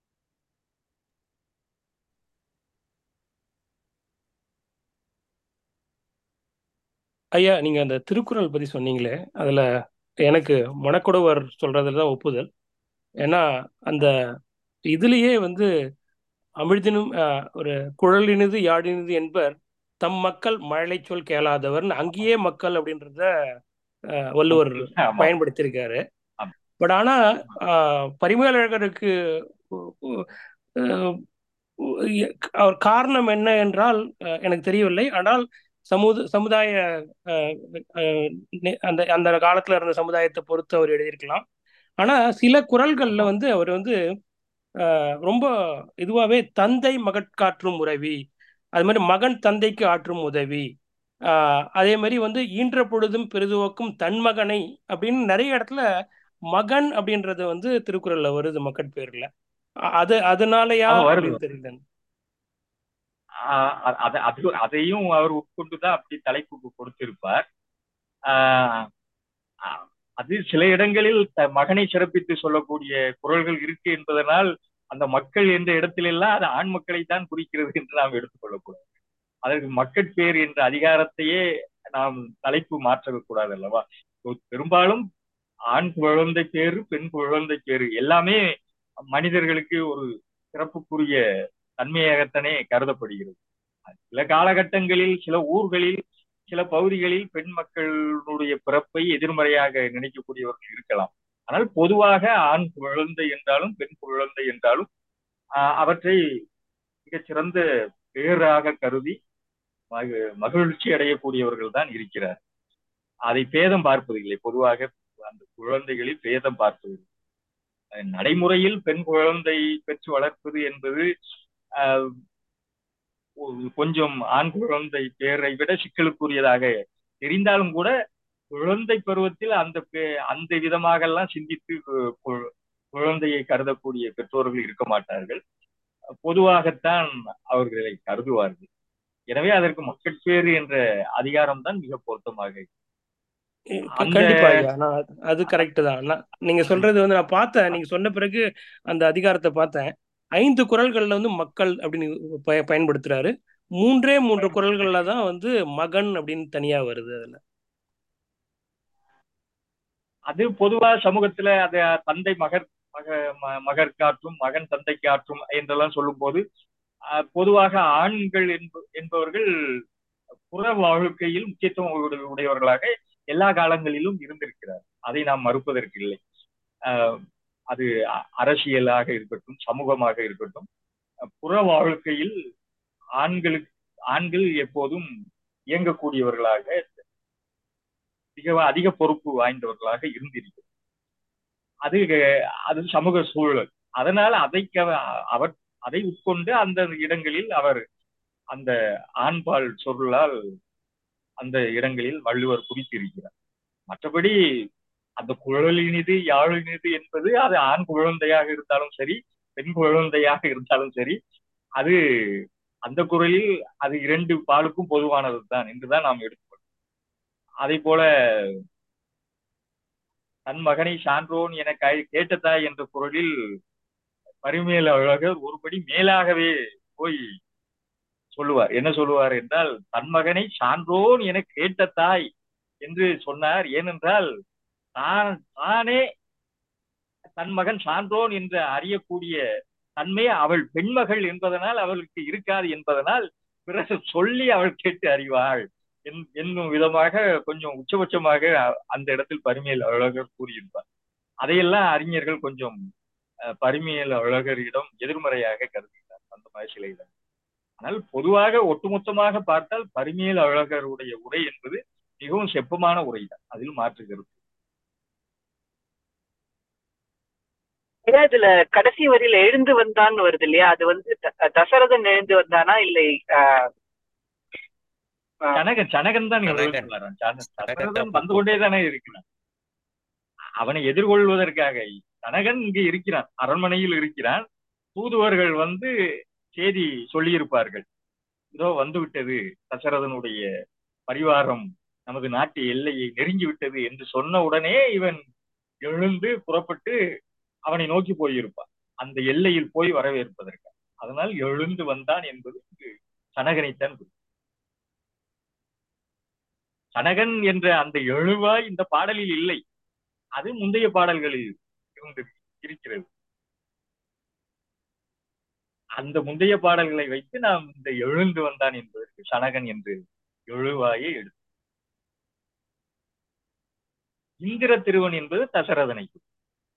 ஐயா நீங்க அந்த திருக்குறள் பத்தி சொன்னீங்களே அதுல எனக்கு மணக்குடவர் சொல்றதுல தான் ஒப்புதல் ஏன்னா அந்த இதுலயே வந்து அமிழ்தினும் அஹ், ஒரு குழலினது யாழினது என்பர் தம் மக்கள் மழலை சொல் கேளாதவர்னு அங்கேயே மக்கள் அப்படின்றத அஹ், வள்ளுவர் ஆமா பயன்படுத்தியிருக்காரு ஆமா. பட் ஆனா ஆஹ், பரிமேலழகருக்கு உ- உ- அஹ், உ- அவர் காரணம் என்ன என்றால் அஹ், எனக்கு தெரியவில்லை ஆனால் சமுத சமுதாய அஹ், அஹ், நெ- அந்த அந்த காலத்துல இருந்த சமுதாயத்தை பொறுத்து அவர் எழுதியிருக்கலாம் ஆனா சில குறள்கள்ல ஆமா வந்து அவர் வந்து அஹ், ரொம்ப இதுவாகவே தந்தை மகட்காற்றும் உறவி அது மாதிரி மகன் தந்தைக்கு ஆற்றும் உதவி ஆஹ், அதே மாதிரி வந்து ஈன்ற பொழுதும் பெரிதுவக்கும் தன் மகனை அப்படின்னு நிறைய இடத்துல மகன் அப்படின்றது வந்து திருக்குறள்ல வருது மக்கட்பேர்ல அ- அது அதனாலயா ஆமா வருது அப்படின்னு தெரியல ஆஹ் அ- அத அது அதையும் அவர் உட்கொண்டுதான் அப்படி தலைப்பு கொடுத்திருப்பார் ஆஹ் ஆஹ் அது சில இடங்களில் த- மகனை சிறப்பித்து சொல்லக்கூடிய குரல்கள் இருக்கு என்பதனால் அந்த மக்கள் என்ற இடத்திலெல்லாம் அது ஆண் மக்களை தான் குறிக்கிறது என்று நாம் எடுத்துக்கொள்ளக்கூடாது அதற்கு மக்கட்பேர் என்ற அதிகாரத்தையே நாம் தலைப்பு மாற்றக்கூடாது அல்லவா பெ- பெரும்பாலும் ஆண் குழந்தை பேரு பெண் குழந்தை பேரு எல்லாமே மனிதர்களுக்கு ஒரு சிறப்புக்குரிய தன்மையாகத்தானே கருதப்படுகிறது சில காலகட்டங்களில் சில ஊர்களில் சில பகுதிகளில் பெண் மக்களுடைய பிறப்பை எதிர்மறையாக நினைக்கக்கூடியவர்கள் இருக்கலாம் ஆனால் பொதுவாக ஆண் குழந்தை என்றாலும் பெண் குழந்தை என்றாலும் ஆஹ் அவற்றை மிகச்சிறந்த பேராக கருதி மக- மகிழ்ச்சி அடையக்கூடியவர்கள் தான் இருக்கிறார் அதை பேதம் பார்ப்பதில்லை பொதுவாக அந்த குழந்தைகளில் பேதம் பார்ப்பதில்லை அஹ் நடைமுறையில் பெண் குழந்தை பெற்று வளர்ப்பது என்பது ஆஹ் ஒரு கொஞ்சம் ஆண் குழந்தை பேரை விட சிக்கலுக்குரியதாக தெரிந்தாலும் கூட குழந்தை பருவத்தில் அந்த பே- அந்த விதமாக எல்லாம் சிந்தித்து கு- கு- குழந்தையை கருதக்கூடிய பெற்றோர்கள் இருக்க மாட்டார்கள் பொதுவாகத்தான் அவர்களை கருதுவார்கள் எனவே அதற்கு மக்கட்பேறு என்ற அதிகாரம் தான் மிக பொருத்தமாக இருக்கு. அந்த கண்டிப்பா ஐயா நான் அது- அது கரெக்ட் தான் நான் நீங்க சொல்றது வந்து நான் பார்த்தேன் நீங்க சொன்ன பிறகு அந்த அதிகாரத்தை பார்த்தேன் ஐந்து குறள்கள்ல வந்து மக்கள் அப்படின்னு பய- பயன்படுத்துறாரு மூன்றே மூன்று குறள்கள்ல தான் வந்து மகன் அப்படின்னு தனியா வருது அதுல அது பொதுவா சமூகத்துல அத தந்தை மகர் மக ம- மகர் காற்றும் மகன் தந்தை காற்றும் என்றெல்லாம் சொல்லும் போது அஹ், பொதுவாக ஆண்கள் என்ப- என்பவர்கள் புற வாழ்க்கையில் முக்கியத்துவம் உடைய- உடையவர்களாக எல்லா காலங்களிலும் இருந்திருக்கிறார் அதை நாம் மறுப்பதற்கு இல்லை அஹ், அது அ- அரசியலாக இருக்கட்டும் சமூகமாக இருக்கட்டும் அஹ், புற வாழ்க்கையில் ஆண்களுக்கு ஆண்கள் எப்போதும் இயங்கக்கூடியவர்களாக மிக அதிக பொறுப்பு வாய்ந்தவர்களாக இருந்திருக்கிறார் அது அது சமூக சூழல் அதனால அதை க- அவர் அதை உட்கொண்டு அந்த இடங்களில் அவர் அந்த ஆண்பால் சொல்லால் அந்த இடங்களில் வள்ளுவர் குறித்திருக்கிறார் மற்றபடி அந்த குழலினிது யாழினிது என்பது அது ஆண் குழந்தையாக இருந்தாலும் சரி பெண் குழந்தையாக இருந்தாலும் சரி அது அந்த குரலில் அது இரண்டு பாலுக்கும் பொதுவானது தான் என்றுதான் நாம் எடுத்துக்கொள்ளணும் அதே போல தன் மகனை சான்றோன் என கை- கேட்டதாய் என்ற குரலில் பரிமேல் அழகர் ஒருபடி மேலாகவே போய் சொல்லுவார் என்ன சொல்லுவார் என்றால் தன் மகனை சான்றோன் என கேட்ட தாய் என்று சொன்னார் ஏனென்றால் தான் தானே தன் மகன் சான்றோன் என்று அறியக்கூடிய தன்மை அவள் பெண்மகள் என்பதனால் அவளுக்கு இருக்காது என்பதனால் பிறகு சொல்லி அவள் கேட்டு அறிவாள் என்- என்னும் விதமாக கொஞ்சம் உச்சபட்சமாக அ- அந்த இடத்தில் பரிமையில் அழகர் கூறியிருப்பார் அதையெல்லாம் அறிஞர்கள் கொஞ்சம் அஹ், பரிமையில் அழகரிடம் எதிர்மறையாக கருதுகிறார் அந்த மாதிரி சில இடங்கள் ஆனால் பொதுவாக ஒட்டுமொத்தமாக பார்த்தால் பரிமையில் அழகருடைய உரை என்பது மிகவும் செப்பமான உரைதான் அதில் மாற்று கருத்து ஐயா, இதுல கடைசி வரியில எழுந்து வந்தான்னு வருது இல்லையா அது வந்து த- தசரதன் எழுந்து வந்தானா இல்லை ஆஹ், ஆஹ், சனகன் சனகன் தான் சனகன். எழுந்து வரான் சன- சனகன் சனகன் தான் வந்து கொண்டே தானே இருக்கிறான் அவனை எதிர்கொள்வதற்காக சனகன் இங்கே இருக்கிறான் அரண்மனையில் இருக்கிறான் தூதுவர்கள் வந்து செய்தி சொல்லியிருப்பார்கள் இதோ வந்து விட்டது தசரதனுடைய பரிவாரம் நமது நாட்டு எல்லையை நெருங்கி விட்டது என்று சொன்ன உடனே இவன் எழுந்து புறப்பட்டு அவனை நோக்கி போயிருப்பான் அந்த எல்லையில் போய் வரவேற்பதற்கு அதனால் எழுந்து வந்தான் என்பது இங்கு சனகனைத்தான் குறிக்கும். சனகன் என்ற அந்த எழுவாய் இந்த பாடலில் இல்லை அது முந்தைய பாடல்களில் இருந்து இருக்கிறது அந்த முந்தைய பாடல்களை வைத்து நாம் இந்த எழுந்து வந்தான் என்பதற்கு சனகன் என்று எழுவாயை எடுத்து இந்திர திருவன் என்பது தசரதனை குறிக்கும்.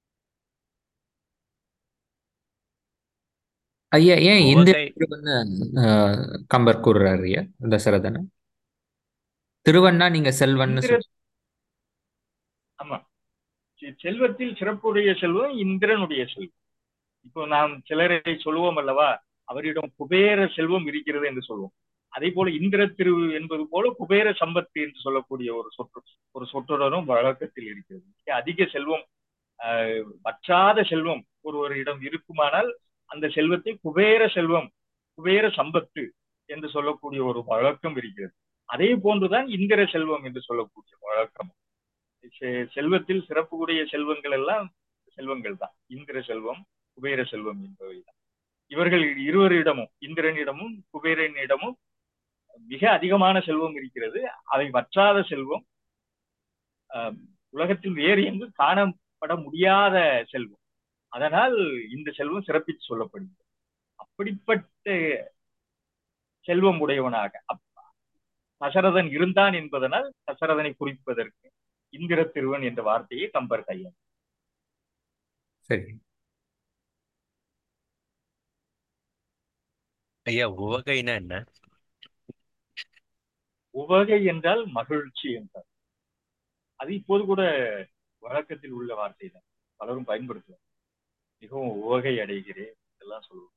ஐயா ஏன் இந்த உவகை திருவன்னு அஹ், கம்பர் கூறுறாரு ஐயா தசரதனை திருவண்ணா நீங்க செல்வன்னு இந்திர சொல் ஆமா செ- செல்வத்தில் சிறப்புடைய செல்வம் இந்திரனுடைய செல்வம் இப்போ நாம் சிலரை சொல்லுவோம் அல்லவா அவரிடம் குபேர செல்வம் இருக்கிறது என்று சொல்வோம் அதே போல இந்திர திரு என்பது போல குபேர சம்பத்து என்று சொல்லக்கூடிய ஒரு சொற்று ஒரு சொற்றொடரும் வழக்கத்தில் இருக்கிறது மிக அதிக செல்வம் ஆஹ், வற்றாத செல்வம் ஒருவரிடம் இருக்குமானால் அந்த செல்வத்தை குபேர செல்வம் குபேர சம்பத்து என்று சொல்லக்கூடிய ஒரு வழக்கம் இருக்கிறது அதே போன்றுதான் இந்திர செல்வம் என்று சொல்லக்கூடிய வழக்கம் செ- செல்வத்தில் சிறப்புடைய செல்வங்கள் எல்லாம் செல்வங்கள் தான் இந்திர செல்வம் குபேர செல்வம் என்பவை தான் இவர்கள் இருவரிடமும் இந்திரனிடமும் குபேரனிடமும் மிக அதிகமான செல்வம் இருக்கிறது அவை வற்றாத செல்வம் ஆஹ், உலகத்தில் வேறு எங்கும் காணப்பட முடியாத செல்வம் அதனால் இந்த செல்வம் சிறப்பித்து சொல்லப்படுகிறது அப்படிப்பட்ட செல்வம் உடையவனாக அப்- தசரதன் இருந்தான் என்பதனால் தசரதனை குறிப்பதற்கு இந்திர திருவன் என்ற வார்த்தையை கம்பர் கையாள் சரி ஐயா உவகைனா என்ன உவகை என்றால் மகிழ்ச்சி என்றார் அது இப்போது கூட வழக்கத்தில் உள்ள வார்த்தை தான் பலரும் பயன்படுத்துவார் மிகவும் உவகை அடைகிறேன் இதெல்லாம் சொல்லுவோம்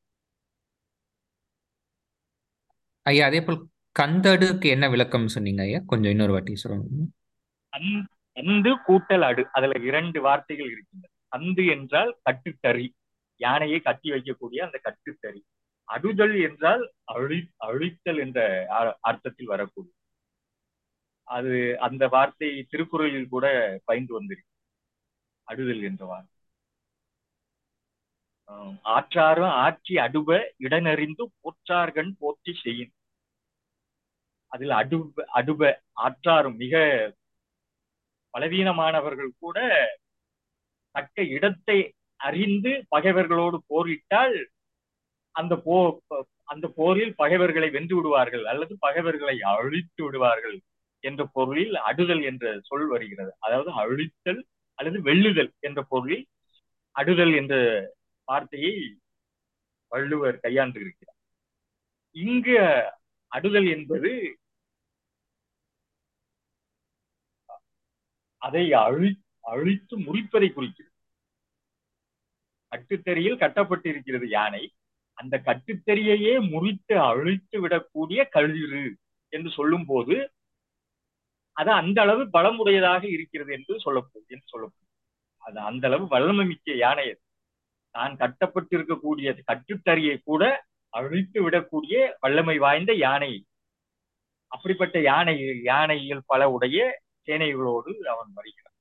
ஐயா அதே போல் கந்தடுக்கு என்ன விளக்கம் சொன்னீங்க ஐயா கொஞ்சம் இன்னொரு வாட்டி சொல்லுங்க அந்- அந்து கூட்டல் அடு அதுல இரண்டு வார்த்தைகள் இருக்கின்றன அந்து என்றால் கட்டுத்தறி யானையை கட்டி வைக்கக்கூடிய அந்த கட்டுத்தறி அடுதல் என்றால் அழி அழித்தல் என்ற அ- அர்த்தத்தில் வரக்கூடிய அது அந்த வார்த்தை திருக்குறளில் கூட பயின்று வந்திருக்கு அடுதல் என்ற வார்த்தை ஆம், ஆற்றாரும் ஆட்சி அடுப இடனறிந்து போற்றார்கண் போற்றி செய்யும் அதில் அடுப அடுப ஆற்றாரும் மிக பலவீனமானவர்கள் கூட தக்க இடத்தை அறிந்து பகைவர்களோடு போரிட்டால் அந்த போ அந்த போரில் பகைவர்களை வென்று விடுவார்கள் அல்லது பகைவர்களை அழித்து விடுவார்கள் என்ற பொருளில் அடுதல் என்ற சொல் வருகிறது அதாவது அழித்தல் அல்லது வெல்லுதல் என்ற பொருளில் அடுதல் என்ற வார்த்தையை வள்ளுவர் கையாண்டு இருக்கிறார் இங்கு அடுதல் என்பது அதை அழி அழித்து முறிப்பதை குறிக்கிறது கட்டுத்தறியில் கட்டப்பட்டிருக்கிறது யானை அந்த கட்டுத்தறியையே முறித்து அழித்து விடக்கூடிய களிறு என்று சொல்லும் போது அது அந்த அளவு பலமுடையதாக இருக்கிறது என்று சொல்லப்போகுது என்று சொல்லப்போகுது அது அந்த அளவு வல்லமை மிக்க யானை அது. தான் கட்டப்பட்டிருக்கக்கூடிய கட்டுத்தறியை கூட அழித்து விடக்கூடிய வல்லமை வாய்ந்த யானை அப்படிப்பட்ட யானை யானையில் பல உடைய சேனைகளோடு அவன் வருகிறான்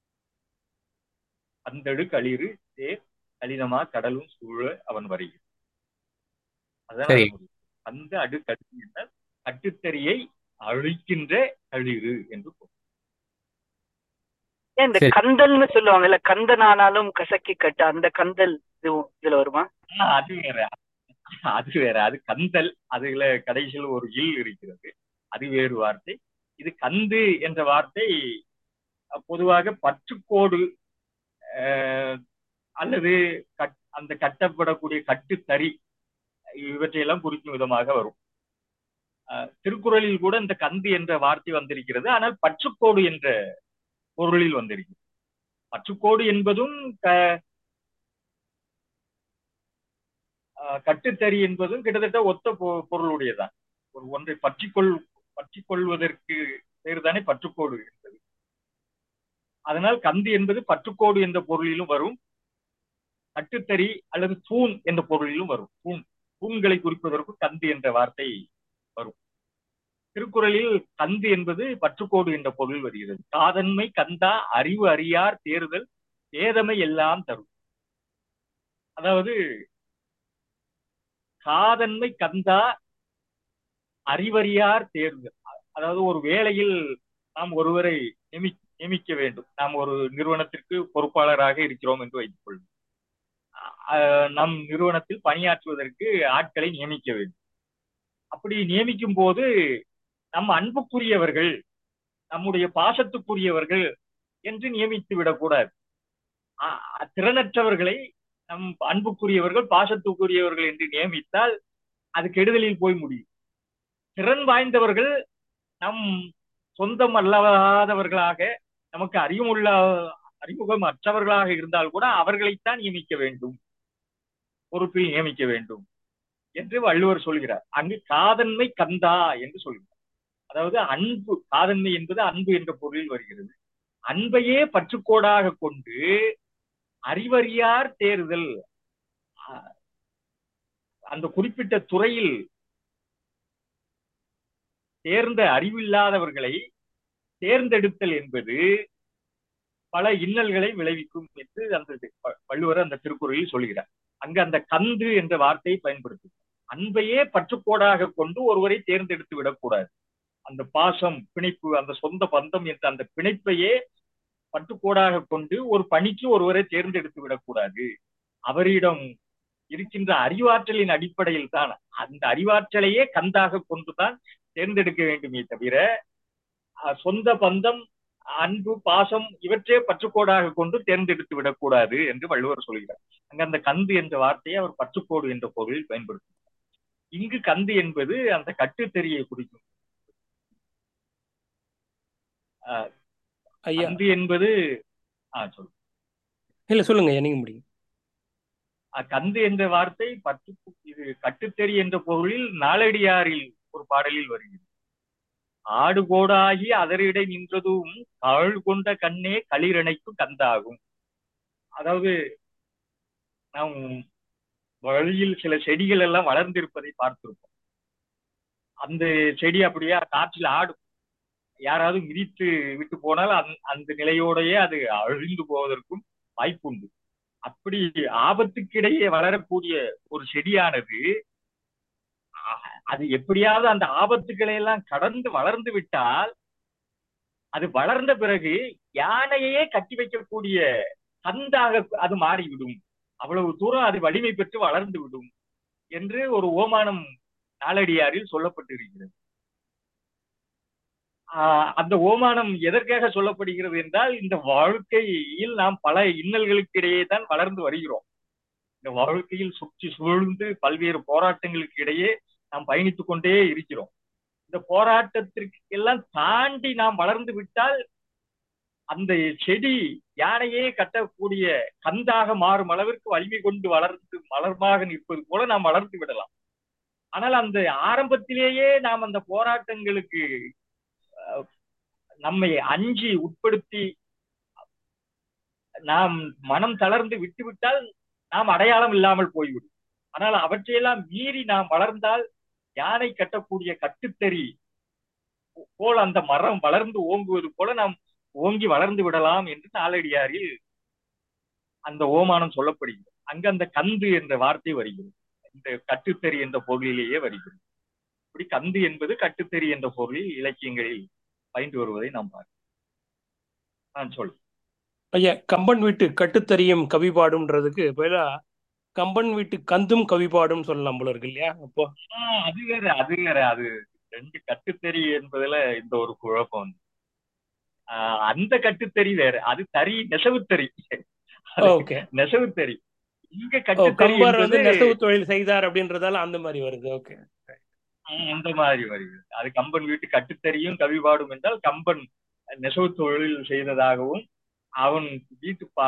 அந்தடு களிறு தேர் கலிதமா கடலும் சூழ அவன் வருகிறான் அதான் சரி. அதனுடைய அந்த அடு கட்டு என்றால் கட்டுத்தறியை அழிக்கின்ற களிறு என்று பொருள். ஏன் இந்த சரி. கந்தல்னு சொல்லுவாங்கல்ல கந்தன் ஆனாலும் கசக்கி கட்டு அந்த கந்தல் இது இதுல வருமா ஆ, அது வேற அது வேற அது கந்தல் அதுல கடைசியில் ஒரு இல் இருக்கிறது அது வேறு வார்த்தை இது கந்து என்ற வார்த்தை அஹ், பொதுவாக பற்றுக்கோடு அஹ், அல்லது கட் அந்த கட்டப்படக்கூடிய கட்டுத்தறி இவற்றையெல்லாம் குறிக்கும் விதமாக வரும் அஹ், திருக்குறளில் கூட இந்த கந்து என்ற வார்த்தை வந்திருக்கிறது ஆனால் பற்றுக்கோடு என்ற பொருளில் வந்திருக்கிறது பற்றுக்கோடு என்பதும் க- அஹ், கட்டுத்தறி என்பதும் கிட்டத்தட்ட ஒத்த பொ- பொருளுடையதான் ஒரு ஒன்றை பற்றிக்கொள் பற்றிக் கொள்வதற்கு பேர் தானே பற்றுக்கோடு என்பது அதனால் கந்து என்பது பற்றுக்கோடு என்ற பொருளிலும் வரும் கட்டுத்தறி அல்லது தூண் என்ற பொருளிலும் வரும் தூண் தூண்களை குறிப்பதற்கு கந்து என்ற வார்த்தை வரும் திருக்குறளில் கந்து என்பது பற்றுக்கோடு என்ற பொருள் வருகிறது காதன்மை கந்தா அறிவு அறியார் தேர்தல் பேதமை எல்லாம் தரும் அதாவது காதன்மை கந்தா அறிவறியார் தேர்தல் அதாவது ஒரு வேளையில் நாம் ஒருவரை நியமி நியமிக்க வேண்டும் நாம் ஒரு நிறுவனத்திற்கு பொறுப்பாளராக இருக்கிறோம் என்று வைத்துக் கொள்வோம் அஹ் நம் நிறுவனத்தில் பணியாற்றுவதற்கு ஆட்களை நியமிக்க வேண்டும் அப்படி நியமிக்கும் போது நம் அன்புக்குரியவர்கள் நம்முடைய பாசத்துக்குரியவர்கள் என்று நியமித்து விடக்கூடாது அ- அ- திறனற்றவர்களை நம் அன்புக்குரியவர்கள் பாசத்துக்குரியவர்கள் என்று நியமித்தால் அது கெடுதலில் போய் முடியும் திறன் வாய்ந்தவர்கள் நம் சொந்தம் அல்லாதவர்களாக நமக்கு அறிமுள்ள அறிமுகம் அற்றவர்களாக இருந்தால் கூட அவர்களைத்தான் நியமிக்க வேண்டும் பொறுப்பில் நியமிக்க வேண்டும் என்று வள்ளுவர் சொல்கிறார் அங்கு காதன்மை கந்தா என்று சொல்கிறார் அதாவது அன்பு காதன்மை என்பது அன்பு என்ற பொருளில் வருகிறது அன்பையே பற்றுக்கோடாக கொண்டு அறிவறியார் தேர்தல் அஹ், அந்த குறிப்பிட்ட துறையில் தேர்ந்த அறிவில்லாதவர்களை தேர்ந்தெடுத்தல் என்பது பல இன்னல்களை விளைவிக்கும் என்று அந்த வ- வள்ளுவர் அந்த திருக்குறளில் சொல்கிறார் அங்கு அந்த கந்து என்ற வார்த்தையை பயன்படுத்தும் அன்பையே பற்றுக்கோடாக கொண்டு ஒருவரை தேர்ந்தெடுத்து விடக்கூடாது அந்த பாசம் பிணைப்பு அந்த சொந்த பந்தம் என்ற அந்த பிணைப்பையே பட்டுக்கோடாக கொண்டு ஒரு பணிக்கு ஒருவரை தேர்ந்தெடுத்து விடக்கூடாது அவரிடம் இருக்கின்ற அறிவாற்றலின் அடிப்படையில் தான் அந்த அறிவாற்றலையே கந்தாக கொண்டுதான் தேர்ந்தெடுக்க வேண்டுமே தவிர அஹ், சொந்த பந்தம் அன்பு பாசம் இவற்றே பற்றுக்கோடாக கொண்டு தேர்ந்தெடுத்து விடக்கூடாது என்று வள்ளுவர் சொல்கிறார் அங்க அந்த கந்து என்ற வார்த்தையை அவர் பற்றுக்கோடு என்ற பொருளில் பயன்படுத்துகிறார் இங்கு கந்து என்பது அந்த கட்டுத்தெறியை குறிக்கும் அஹ், ஐயா கந்து என்பது ஆ சொல்லு இல்ல சொல்லுங்க ஐயா நீங்க முடியும் அஹ், கந்து என்ற வார்த்தை பற்று இது கட்டுத்தெறி என்ற பொருளில் நாலடியாரில் ஒரு பாடலில் வருகிறது ஆடு கோடாகி அதரிடை நின்றதும் கழல் கொண்ட கண்ணே களிரணைக்கு கந்தாகும் அதாவது நாம் வழியில் சில செடிகள் எல்லாம் வளர்ந்திருப்பதை பார்த்திருப்போம் அந்த செடி அப்படியே காற்றில் ஆடும் யாராவது மிதித்து விட்டு போனால் அந் அந்த நிலையோடையே அது அழிந்து போவதற்கும் வாய்ப்புண்டு அப்படி ஆபத்துக்கிடையே வளரக்கூடிய ஒரு செடியானது அ- அது எப்படியாவது அந்த ஆபத்துக்களை எல்லாம் கடந்து வளர்ந்து விட்டால் அது வளர்ந்த பிறகு யானையே கட்டி வைக்கக்கூடிய கந்தாக அது மாறிவிடும் அவ்வளவு தூரம் அது வலிமை பெற்று வளர்ந்து விடும் என்று ஒரு ஓமானம் நாலடியாரில் சொல்லப்பட்டிருக்கிறது ஆஹ் அந்த ஓமானம் எதற்காக சொல்லப்படுகிறது என்றால் இந்த வாழ்க்கையில் நாம் பல இன்னல்களுக்கு இடையே தான் வளர்ந்து வருகிறோம் இந்த வாழ்க்கையில் சுற்றி சூழ்ந்து பல்வேறு போராட்டங்களுக்கு இடையே நாம் பயணித்துக் கொண்டே இருக்கிறோம் இந்த போராட்டத்திற்கு எல்லாம் தாண்டி நாம் வளர்ந்து விட்டால் அந்த செடி யானையே கட்டக்கூடிய கந்தாக மாறும் அளவிற்கு வலிமை கொண்டு வளர்ந்து மலர்மாக நிற்பது போல நாம் வளர்ந்து விடலாம் ஆனால் அந்த ஆரம்பத்திலேயே நாம் அந்த போராட்டங்களுக்கு அஹ், நம்மை அஞ்சி உட்படுத்தி நாம் மனம் தளர்ந்து விட்டுவிட்டால் நாம் அடையாளம் இல்லாமல் போய்விடும் ஆனால் அவற்றையெல்லாம் மீறி நாம் வளர்ந்தால் யானை கட்டக்கூடிய கட்டுத்தறி போல் அந்த மரம் வளர்ந்து ஓங்குவது போல நாம் ஓங்கி வளர்ந்து விடலாம் என்று நாலடியாரில் அந்த ஓமானம் சொல்லப்படுகிறது அங்க அந்த கந்து என்ற வார்த்தை வருகிறது இந்த கட்டுத்தறி என்ற பொருளிலேயே வருகிறது இப்படி கந்து என்பது கட்டுத்தறி என்ற பொருளில் இலக்கியங்களில் பயின்று வருவதை நாம் பார்க்கிறோம் நான் சொல் ஐயா கம்பன் வீட்டு கட்டுத்தறியும் கவி பாடும்ன்றதுக்கு பதிலா கம்பன் வீட்டு கந்தும் கவி பாடும் சொல்லலாம் போல இருக்கு இல்லையா அப்போ ஆஹ் அது வேற அது வேற அது ரெண்டு கட்டுத்தறி என்பதுல இந்த ஒரு குழப்பம் வந்து ஆஹ் அந்த கட்டுத்தறி வேற அது தறி நெசவுத்தறி அது ஓகே நெசவுத்தறி இங்க ஓ கட்டுத்தறி கம்பர் வந்து என்பது நெசவு தொழில் செய்தார் அப்படின்றதால அந்த மாதிரி வருது ஓகே ஆஹ் அந்த மாதிரி வருகிறது அது கம்பன் வீட்டு கட்டுத்தறியும் கவி பாடும் என்றால் கம்பன் நெசவு தொழில் செய்ததாகவும் அவன் வீட்டு பா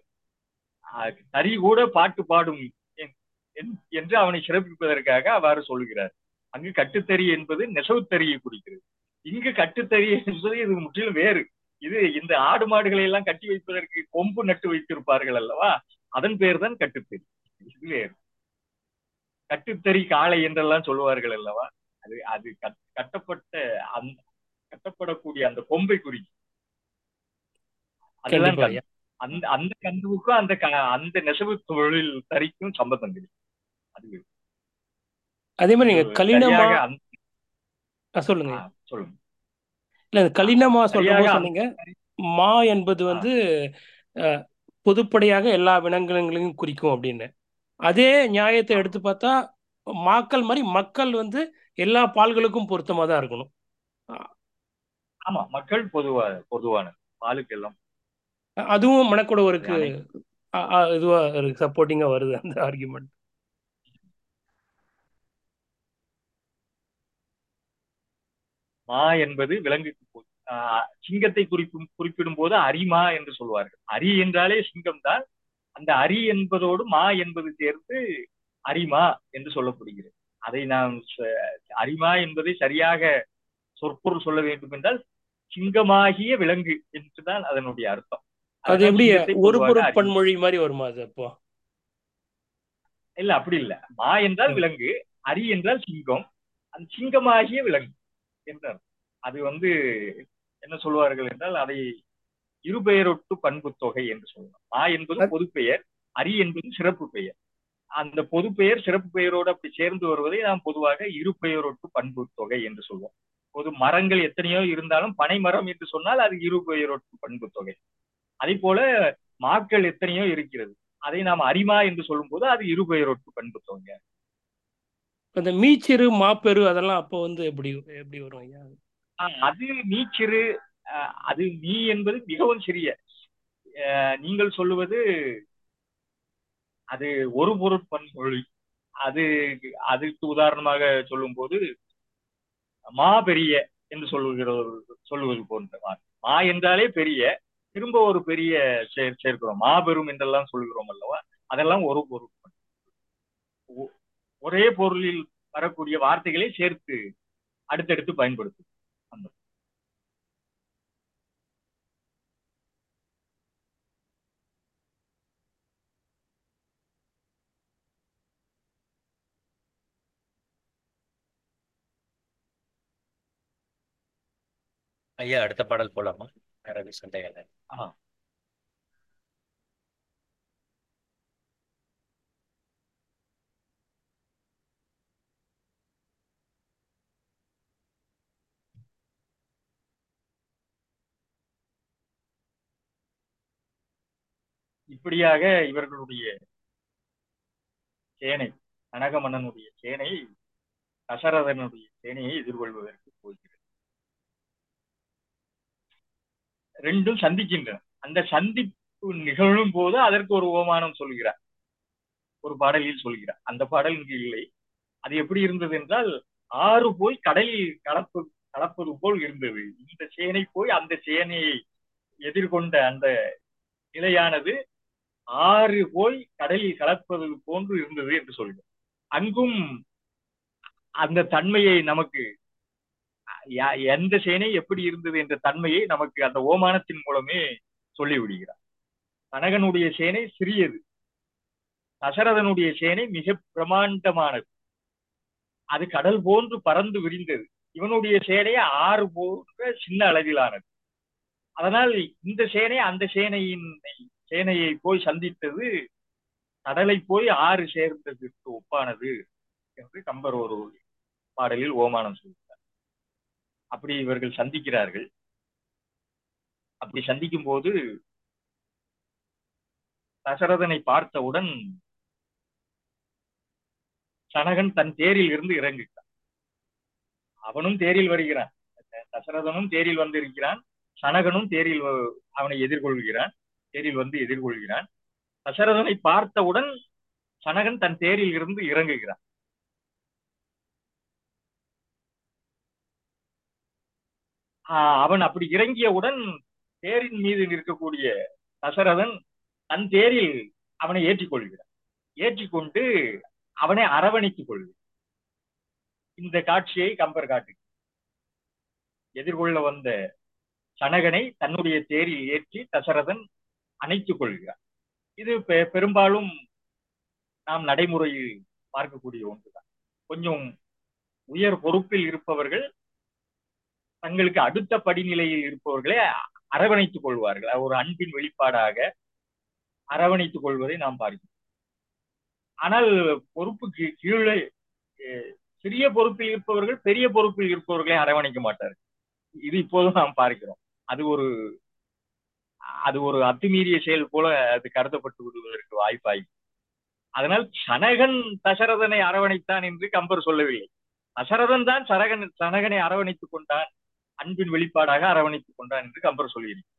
ஆஹ் தறி கூட பாட்டு பாடும் என்- என்- என்று அவனை சிறப்பிப்பதற்காக அவ்வாறு சொல்கிறார் அங்கு கட்டுத்தறி என்பது நெசவுத்தறியை குறிக்கிறது இங்கு கட்டுத்தறி என்பது இது முற்றிலும் வேறு இது இந்த ஆடு மாடுகளை எல்லாம் கட்டி வைப்பதற்கு கொம்பு நட்டு வைத்திருப்பார்கள் அல்லவா அதன் பேர் தான் கட்டுத்தறி இது வேறு கட்டுத்தறி காளை என்றெல்லாம் சொல்லுவார்கள் அல்லவா அது அது கட்- கட்டப்பட்ட அந்த கட்டப்படக்கூடிய அந்த கொம்பை குறிக்கும் அதுதான் கண்டிப்பா கந்து. ஐயா அந்த அந்த கந்துவுக்கும் அந்த க- அந்த நெசவு தொழில் தறிக்கும் சம்பந்தம் கிடையாது அது அதே மாதிரி நீங்க ஒரு கலினமா சரியாக அந்த ஆ, சொல்லுங்க ஆ, சொல்லுங்க இல்ல இந்த கலினமா சொல்றபோது சரியாக அந்த- சொன்னீங்க மா என்பது ஆ. வந்து அஹ், பொதுப்படையாக எல்லா விலங்கினங்களையும் குறிக்கும் அப்படின்னு அதே நியாயத்தை எடுத்து பார்த்தா மாக்கள் மாதிரி மக்கள் வந்து எல்லா பால்களுக்கும் பொருத்தமா தான் இருக்கணும் ஆமா மக்கள் பொதுவா பொதுவான பாலுக்கு எல்லாம் அதுவும் மணக்குடவருக்கு யானை. அ- அ- இதுவா சப்போர்ட்டிங்கா வருது அந்த ஆர்குமெண்ட் மா என்பது விலங்குக்கு போது ஆஹ் சிங்கத்தை குறிப்பும் குறிப்பிடும் போது அரிமா என்று சொல்வார்கள் அரி என்றாலே சிங்கம் தான் அந்த அரி என்பதோடு மா என்பது சேர்த்து அரிமா என்று சொல்லப்படுகிறது அதை நாம் ச- அரிமா என்பதை சரியாக சொற்பொருள் சொல்ல வேண்டும் என்றால் சிங்கமாகிய விலங்கு என்றுதான் அதனுடைய அர்த்தம் அது அதனால் எப்படி சிங்கத்தை ஒரு பொதுவாக அரி பொருட்பன்மொழி மாதிரி வருமா அது அப்போ இல்ல அப்படி இல்ல மா என்றால் ம். விலங்கு அரி என்றால் சிங்கம் அந்த சிங்கமாகிய விலங்கு என்றார் அது வந்து என்ன சொல்வார்கள் என்றால் அதை இருபெயரொட்டு பண்பு தொகை என்று சொல்லலாம் மா என்பது அது- பொது பெயர் அரி என்பது சிறப்பு பெயர் அந்த பொது பெயர் சிறப்பு பெயரோடு அப்படி சேர்ந்து வருவதை நாம் பொதுவாக இரு பெயரொட்டு பண்பு தொகை என்று சொல்வோம் பொது மரங்கள் எத்தனையோ இருந்தாலும் பனை மரம் என்று சொன்னால் அது இரு பெயரொட்டு பண்பு தொகை அதே போல மாக்கள் எத்தனையோ இருக்கிறது அதை நாம் அரிமா என்று சொல்லும்போது அது இரு பெயரொட்டு பண்பு தொகை அந்த மீச்சிறு மாப்பெரு அதெல்லாம் அப்போ வந்து எப்படி எப்படி வரும் ஐயா ஆஹ் அது நீச்சிறு ஆஹ் அது நீ என்பது மிகவும் சிறிய ஆஹ் நீங்கள் சொல்லுவது அது ஒரு பொருட்பன்மொழி அது அதுக்கு உதாரணமாக சொல்லும்போது மா பெரிய என்று சொல்லுகிற சொல்லுவது போன்ற வார்த்தை. மா என்றாலே பெரிய திரும்ப ஒரு பெரிய சேர் சேர்க்கிறோம் மாபெரும் என்றெல்லாம் சொல்லுகிறோம் அல்லவா அதெல்லாம் ஒரு பொருள் ஒ- ஒரே பொருளில் வரக்கூடிய வார்த்தைகளை சேர்த்து அடுத்தடுத்து பயன்படுத்தும் அந்த ஐயா அடுத்த பாடல் போலாமா யாராவது சந்தேகம் இல்லை ஆ இப்படியாக இவர்களுடைய சேனை கனக மன்னனுடைய சேனை தசரதனுடைய சேனையை எதிர்கொள்வதற்கு போகிறது ரெண்டும் சந்திக்கின்றன அந்த சந்திப்பு நிகழும் போது அதற்கு ஒரு ஓமானம் சொல்கிறார் ஒரு பாடலில் சொல்கிறார் அந்த பாடல் இங்கு இல்லை அது எப்படி இருந்தது என்றால் ஆறு போய் கடலில் கலப்பு கலப்பது போல் இருந்தது இந்த சேனை போய் அந்த சேனையை எதிர்கொண்ட அந்த நிலையானது ஆறு போய் கடலில் கலப்பது போன்று இருந்தது என்று சொல்கிறோம் அங்கும் அந்த தன்மையை நமக்கு யா- எந்த சேனை எப்படி இருந்தது என்ற தன்மையை நமக்கு அந்த ஓமானத்தின் மூலமே சொல்லி விடுகிறார் கனகனுடைய சேனை சிறியது தசரதனுடைய சேனை மிக பிரமாண்டமானது அது கடல் போன்று பறந்து விரிந்தது இவனுடைய சேனை ஆறு போன்ற சின்ன அளவிலானது அதனால் இந்த சேனை அந்த சேனையின் சேனையை போய் சந்தித்தது கடலை போய் ஆறு சேர்ந்ததற்கு ஒப்பானது என்று கம்பர் ஒரு பாடலில் ஓமானம் சொல்கிறார் அப்படி இவர்கள் சந்திக்கிறார்கள் அப்படி சந்திக்கும் போது தசரதனை பார்த்தவுடன் சனகன் தன் தேரில் இருந்து இறங்குகிறான் அவனும் தேரில் வருகிறான் தசரதனும் தேரில் வந்திருக்கிறான் சனகனும் தேரில் வ- அவனை எதிர்கொள்கிறான் தேரில் வந்து எதிர்கொள்கிறான் தசரதனை பார்த்தவுடன் சனகன் தன் தேரில் இருந்து இறங்குகிறான் ஆஹ் அவன் அப்படி இறங்கியவுடன் தேரின் மீது நிற்கக்கூடிய தசரதன் தன் தேரில் அவனை ஏற்றிக்கொள்கிறான் ஏற்றிக்கொண்டு அவனை அரவணைத்துக் கொள்கிறான் இந்த காட்சியை கம்பர் காட்டு எதிர்கொள்ள வந்த சனகனை தன்னுடைய தேரில் ஏற்றி தசரதன் அணைத்துக் கொள்கிறான் இது பெ- பெரும்பாலும் நாம் நடைமுறையில் பார்க்கக்கூடிய ஒன்றுதான் கொஞ்சம் உயர் பொறுப்பில் இருப்பவர்கள் தங்களுக்கு அடுத்த படிநிலையில் இருப்பவர்களை அரவணைத்துக் கொள்வார்கள் அது ஒரு அன்பின் வெளிப்பாடாக அரவணைத்துக் கொள்வதை நாம் பார்க்கிறோம் ஆனால் பொறுப்புக்கு கீழே அஹ், சிறிய பொறுப்பில் இருப்பவர்கள் பெரிய பொறுப்பில் இருப்பவர்களை அரவணைக்க மாட்டார்கள் இது இப்போதும் நாம் பார்க்கிறோம் அது ஒரு அது ஒரு அத்துமீறிய செயல் போல அது கருதப்பட்டு விடுவதற்கு வாய்ப்பாய் அதனால் சனகன் தசரதனை அரவணைத்தான் என்று கம்பர் சொல்லவில்லை தசரதன் தான் சரகன் சனகனை அரவணைத்துக் கொண்டான் அன்பின் வெளிப்பாடாக அரவணைத்துக் கொண்டான் என்று கம்பர் சொல்லியிருக்கிறார்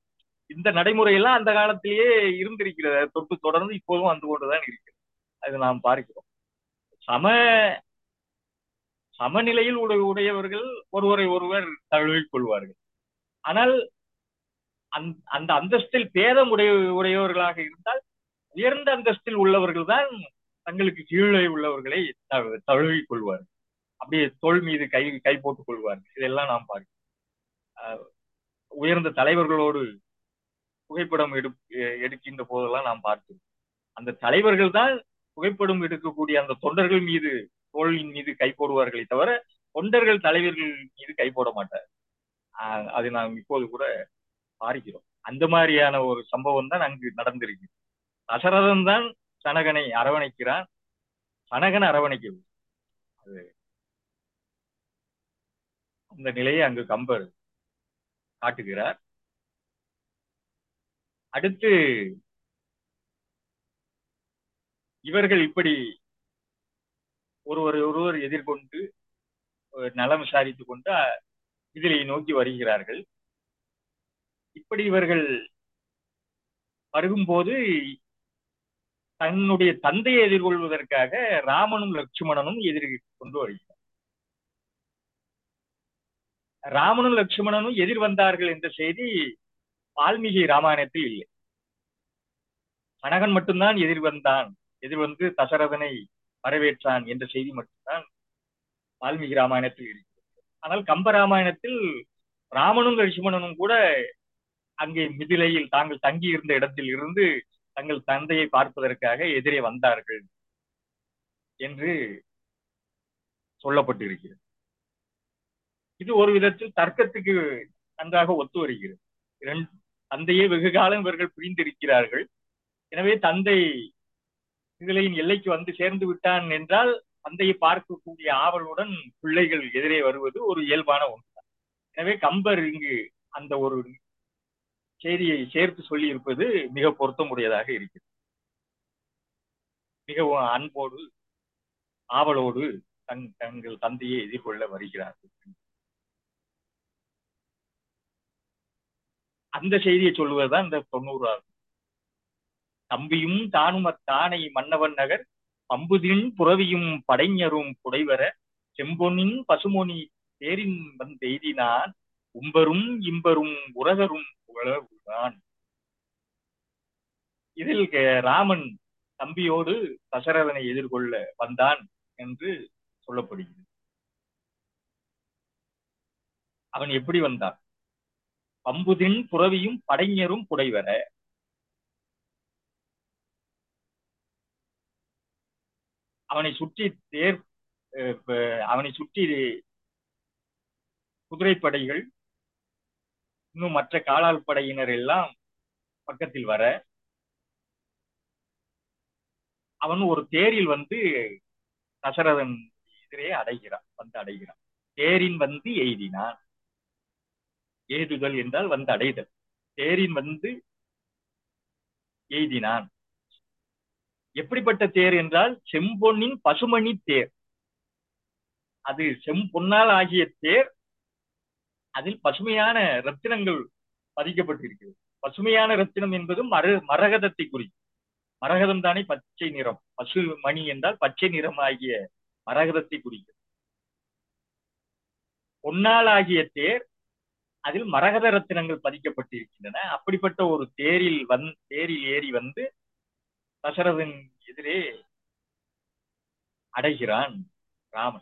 இந்த நடைமுறையெல்லாம் அந்த காலத்திலேயே இருந்திருக்கிறது தொட்டு தொடர்ந்து இப்போதும் வந்து கொண்டுதான் இருக்கிறது அது நாம் பார்க்கிறோம் சம சமநிலையில் உடைய உடையவர்கள் ஒருவரை ஒருவர் தழுவிக் கொள்வார்கள் ஆனால் அந்த அந்த அந்தஸ்தில் பேதம் உடைய உடையவர்களாக இருந்தால் உயர்ந்த அந்தஸ்தில் உள்ளவர்கள் தான் தங்களுக்கு கீழே உள்ளவர்களை த- தழுவிக் கொள்வார்கள் அப்படியே தோள் மீது கை கை போட்டுக் கொள்வார்கள் இதெல்லாம் நாம் பார்க்கிறோம் அஹ் உயர்ந்த தலைவர்களோடு புகைப்படம் எடு எ- எடுக்கின்ற போதெல்லாம் நாம் பார்க்கிறோம் அந்த தலைவர்கள் தான் புகைப்படம் எடுக்கக்கூடிய அந்த தொண்டர்கள் மீது தோளின் மீது கை போடுவார்களே தவிர தொண்டர்கள் தலைவர்கள் மீது கை போட மாட்டார் ஆஹ் அது நாம் இப்போது கூட பார்க்கிறோம் அந்த மாதிரியான ஒரு சம்பவம் தான் அங்கு நடந்திருக்கு தசரதன் தான் சனகனை அரவணைக்கிறான் சனகன் அரவணைக்கவில்லை அது அந்த நிலையை அங்கு கம்பர் காட்டுகிறார் அடுத்து இவர்கள் இப்படி ஒருவர் ஒருவர் எதிர்கொண்டு அஹ், நலம் விசாரித்துக் கொண்டு அஹ், இதிலை நோக்கி வருகிறார்கள் இப்படி இவர்கள் வருகும்போது தன்னுடைய தந்தையை எதிர்கொள்வதற்காக ராமனும் லட்சுமணனும் எதிர் கொண்டு வருகிறார் ராமனும் லட்சுமணனும் எதிர் வந்தார்கள் என்ற செய்தி வால்மீகி ராமாயணத்தில் இல்லை கனகன் மட்டும்தான் எதிர் வந்தான் எதிர் வந்து தசரதனை வரவேற்றான் என்ற செய்தி மட்டும்தான் வால்மீகி ராமாயணத்தில் இருக்கிறது ஆனால் கம்ப ராமாயணத்தில் ராமனும் லட்சுமணனும் கூட அங்கே மிதிலையில் தாங்கள் தங்கி இருந்த இடத்தில் இருந்து தங்கள் தந்தையை பார்ப்பதற்காக எதிரே வந்தார்கள் என்று சொல்லப்பட்டிருக்கிறது இது ஒரு விதத்தில் தர்க்கத்துக்கு நன்றாக ஒத்து வருகிறது இரண்டு தந்தையே வெகு காலம் இவர்கள் புரிந்திருக்கிறார்கள் எனவே தந்தை மிதிலையின் எல்லைக்கு வந்து சேர்ந்து விட்டான் என்றால் தந்தையை பார்க்கக்கூடிய ஆவலுடன் பிள்ளைகள் எதிரே வருவது ஒரு இயல்பான ஒன்று எனவே கம்பர் இங்கு அந்த ஒரு செய்தியை சேர்த்து சொல்லி இருப்பது மிக பொருத்தமுடையதாக இருக்கிறது மிகவும் அன்போடு ஆவலோடு தங் தங்கள் தந்தையை எதிர்கொள்ள வருகிறார்கள் அந்த செய்தியை சொல்வதுதான் இந்த தொண்ணூறாவது தம்பியும் தானும் அத்தானை மன்னவன் நகர் பம்புதின் புறவியும் படைஞரும் புடைவர செம்பொன்னின் பசுமொனி தேரின் வந்தெய்தினான் உம்பரும் இம்பரும் உரகரும் புகழான் இதில் க- ராமன் தம்பியோடு தசரதனை எதிர்கொள்ள வந்தான் என்று சொல்லப்படுகிறது அவன் எப்படி வந்தான் பம்புதின் புறவியும் படைஞரும் புடைவர அவனை சுற்றி தேர் அஹ், ப- அவனை சுற்றி குதிரைப்படைகள் இன்னும் மற்ற காலாள் படையினர் எல்லாம் பக்கத்தில் வர அவன் ஒரு தேரில் வந்து தசரதன் எதிரே அடைகிறான் வந்து அடைகிறான் தேரின் வந்து எய்தினான் ஏதுதல் என்றால் வந்து அடைதல் தேரின் வந்து எய்தினான் எப்படிப்பட்ட தேர் என்றால் செம்பொன்னின் பசுமணி தேர் அது செம்பொன்னால் ஆகிய தேர் அதில் பசுமையான ரத்தினங்கள் பதிக்கப்பட்டிருக்கிறது பசுமையான ரத்தினம் என்பது மர மரகதத்தை குறிக்கும் மரகதம் தானே பச்சை நிறம் பசு மணி என்றால் பச்சை நிறம் ஆகிய மரகதத்தை குறிக்கும் பொன்னால் ஆகிய தேர் அதில் மரகத ரத்தினங்கள் பதிக்கப்பட்டிருக்கின்றன அப்படிப்பட்ட ஒரு தேரில் வந் தேரில் ஏறி வந்து தசரதன் எதிரே அடைகிறான் ராமன்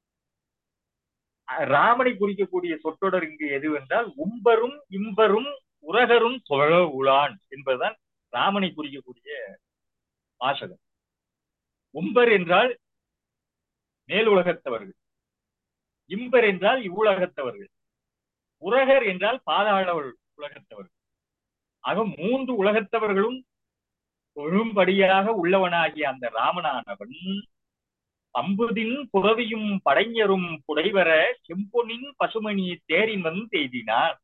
அஹ் ராமனை குறிக்கக்கூடிய சொற்றொடர் இங்கு எதுவென்றால் உம்பரும் இம்பரும் உரகரும் தொழ உளான் என்பதுதான் ராமனை குறிக்கக்கூடிய வாசகம் உம்பர் என்றால் மேல் உலகத்தவர்கள் இம்பர் என்றால் இவ்வுலகத்தவர்கள் உரகர் என்றால் பாதாள உலகத்தவர்கள் ஆக மூன்று உலகத்தவர்களும் தொழும்படியாக உள்ளவனாகிய அந்த ராமனானவன் அம்புதின் புறவியும் படைஞரும் புடைவர செம்பொன்னின் பசுமணி தேரின் வந்து எய்தினான்